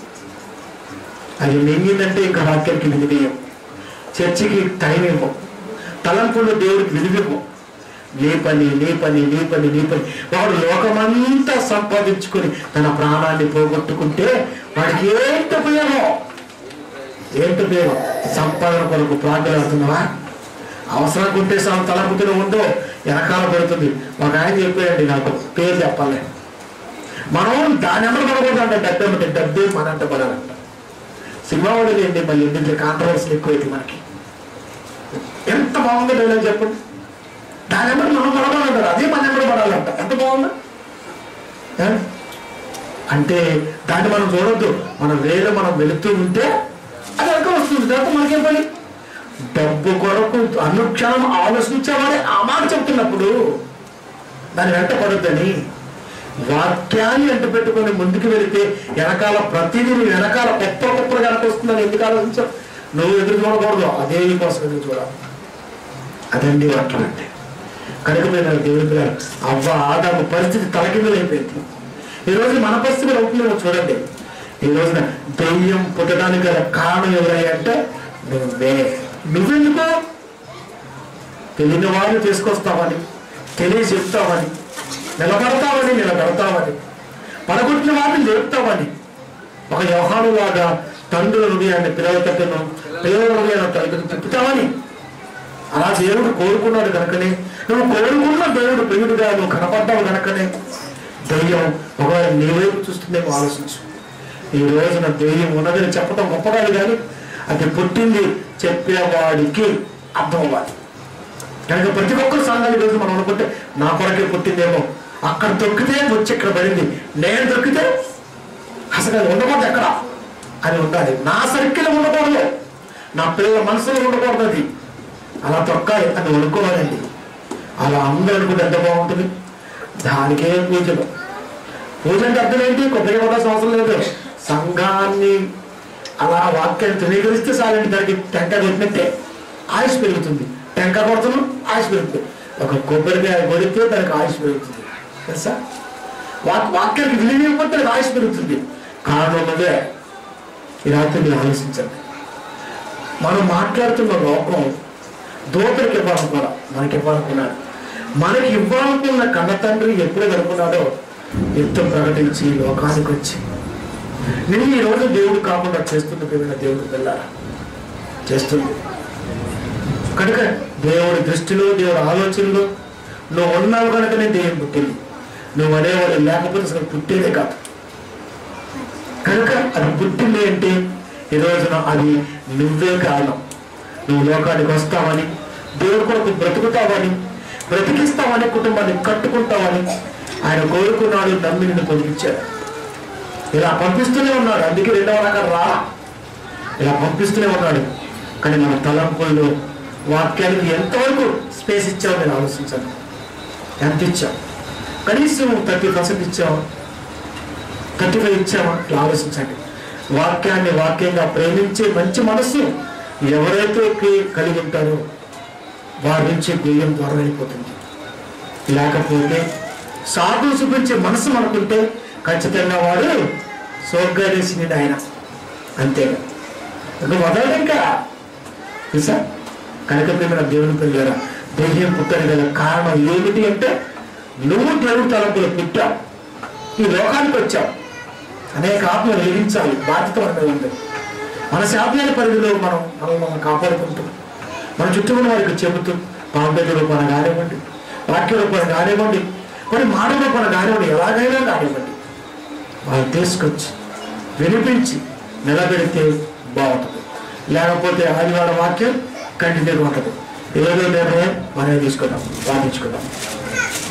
అది మింగిందంటే ఇంకా వాక్యానికి విలువేయం చర్చికి టైం ఇవ్వం తలంపుల్లో దేవుడికి విలువివ్వం నీ పని నీ పని నీ పని నీ పని వాడు లోకమంతా సంపాదించుకొని తన ప్రాణాన్ని పోగొట్టుకుంటే వాడికి ఏంటి ఉపయోగం ఏంటి ఉపయోగం సంపాదన కొరకు ప్రార్థనవుతున్నావా అవసరం ఉంటే సగం తలపుతున్న ఉందో వెనకాల పడుతుంది ఒక ఆయన చెప్పాడండి నాకు పేరు చెప్పాలి మనం దాని ఎంబడి పడకూడదు అంటే డబ్బు ఏమిటి డబ్బే మన అంట పడాలంట సినిమా వాడు ఏంటి మళ్ళీ ఎందుకు కాంట్రవర్సీ ఎక్కువైతే మనకి ఎంత బాగుందో డైలాగ్ చెప్పండి దాని ఎంబడి మనం పడకూడదంటారు అదే మన ఎంబడి పడాలంట ఎంత బాగుందా ఏ? అంటే దాన్ని మనం చూడొద్దు మనం వేరే మనం వెళుతూ ఉంటే అది ఎక్కడ వస్తుంది తర్వాత మనకేం పని డబ్బు కొరకు అనుక్షణం ఆలోచించేవాడే ఆ మాట చెప్తున్నప్పుడు దాని వెంట పడొద్దని వాక్యాన్ని వెంట పెట్టుకొని ముందుకు వెళితే వెనకాల ప్రతిదీ నీ వెనకాల గొప్ప గొప్పగా వెనక వస్తుందని ఎందుకు ఆలోచించావు నువ్వు ఎదురు చూడకూడదు అదే నీ కోసం ఎదురు చూడాలి అదండి వాక్యం అంటే కనుక నేను దేవుడి పిల్లలు అవ్వ ఆదాము పరిస్థితి తలకిందులైపోయింది ఈ రోజు మన పరిస్థితి కూడా అవుతుందేమో చూడండి ఈ రోజున దెయ్యం పుట్టడానికి గల కారణం ఎవరయ్యంటే నువ్వే నువ్వెందుకో తెలియని వారిని తీసుకొస్తావని తెలియ చెప్తావని నిలబడతావని నిలబడతావని పడగొట్టిన వారిని లేపుతావని ఒక వ్యవహారం లాగా తండ్రుల హృదయాన్ని పిల్లల తట్టును పిల్లల హృదయాన్ని తల్లికి తిప్పుతావని అలా దేవుడు కోరుకున్నాడు కనుకనే నువ్వు కోరుకున్న దేవుడు ప్రియుడుగా నువ్వు కనపడ్డావు కనుకనే దెయ్యం ఒకవేళ నీ వైపు చూస్తుందేమో ఆలోచించు ఈ రోజున దెయ్యం ఉన్నదని చెప్పడం గొప్పగాదు కానీ అది పుట్టింది చెప్పేవాడికి అర్థం అవ్వాలి కనుక ప్రతి ఒక్కరు సంఘాలు ఈరోజు మనం అనుకుంటే నా కొరకే పుట్టిందేమో అక్కడ దొక్కితే వచ్చి ఇక్కడ పడింది నేను దొక్కితే అసలు అది ఉండకూడదు ఎక్కడ అని ఉండాలి నా సర్కిల్ ఉండకూడదు నా పిల్లల మనసులో ఉండకూడదు అది అలా తొక్కాలి అని అనుకోవాలండి అలా అందరూ అనుకుంటే ఎంత బాగుంటుంది దానికే పూజలు పూజ అంటే అర్థం ఏంటి కొబ్బరి కొట్టాల్సిన అవసరం లేదు సంఘాన్ని అలా వాక్యాన్ని ధృవీకరిస్తే చాలండి దానికి టెంకాయ కొట్టినట్టే ఆయుష్ పెరుగుతుంది టెంకాయ కొడుతున్నాం ఆయుష్ పెరుగుతుంది ఒక కొబ్బరికాయ కొడితే దానికి ఆయుష్ పెరుగుతుంది తెలుసా వాక్ వాక్యానికి విలువైపోతే ఆయుష్ పెరుగుతుంది కారణం ఉన్నదే ఈ రాత్రి మీరు ఆలోచించండి మనం మాట్లాడుతున్న లోకం దూతలకు ఇవ్వాలనుకోరా మనకి ఇవ్వాలనుకున్నాడు మనకి ఇవ్వాలనుకున్న కన్న తండ్రి ఎప్పుడు కనుక్కున్నాడో యుద్ధం ప్రకటించి లోకానికి వచ్చి నేను ఈ రోజు దేవుడు కాకుండా చేస్తున్న ప్రేమైన దేవుడు వెళ్ళారా చేస్తుంది కనుక దేవుడి దృష్టిలో దేవుడి ఆలోచనలో నువ్వు ఉన్నావు కనుకనే దేవుని పుట్టింది నువ్వు అనేవాడు లేకపోతే అసలు పుట్టేదే కాదు కనుక అది పుట్టింది ఏంటి ఈ రోజున అది నువ్వే కారణం నువ్వు లోకానికి వస్తావని దేవుడు కొరకు బ్రతుకుతావని బ్రతికిస్తావని కుటుంబాన్ని కట్టుకుంటావని ఆయన కోరుకున్నాడు నమ్మి నిన్ను పంపించాడు ఇలా పంపిస్తూనే ఉన్నాడు అందుకే రెండవ రకం రా ఇలా పంపిస్తూనే ఉన్నాడు కానీ మన తలంపుల్లో వాక్యానికి ఎంతవరకు స్పేస్ ఇచ్చామో నేను ఆలోచించాను ఎంత ఇచ్చాం కనీసం థర్టీ పర్సెంట్ ఇచ్చాము థర్టీ ఫైవ్ ఇచ్చామా ఇట్లా ఆలోచించండి వాక్యాన్ని వాక్యంగా ప్రేమించే మంచి మనస్సు ఎవరైతే క్రి- కలిగి ఉంటారో వారి నుంచి బియ్యం త్వరగా అయిపోతుంది లేకపోతే సాధువు చూపించే మనసు మనకుంటే ఖచ్చితంగా వాడు స్వర్గాదేశిని ఆయన అంతేగా ఇక వదలడు ఇంకా తెలుసా కనుక ప్రేమ దేవుని పిల్లరా దెయ్యం పుట్టని గల కారణం ఏమిటి అంటే నువ్వు దేవుడి తలంపులు పుట్టావు ఈ లోకానికి వచ్చావు అనేక ఆత్మలు వెలిగించాలి బాధ్యత మన మీద ఉంది మన శాపమైన పరిధిలో మనం మనం మనం కాపాడుకుంటూ మన చుట్టూ ఉన్న వారికి చెబుతూ పాంపేట రూపాన కానివ్వండి వాక్య రూపాన కానివ్వండి కొన్ని మాట రూపాన కానివ్వండి ఎలాగైనా కానివ్వండి వాళ్ళు తీసుకొచ్చి వినిపించి నిలబెడితే బాగుంటుంది లేకపోతే ఆదివారం వాక్యం కంటిన్యూ ఉంటుంది ఏదో నిర్ణయం మనమే తీసుకుందాం వాదించుకుందాం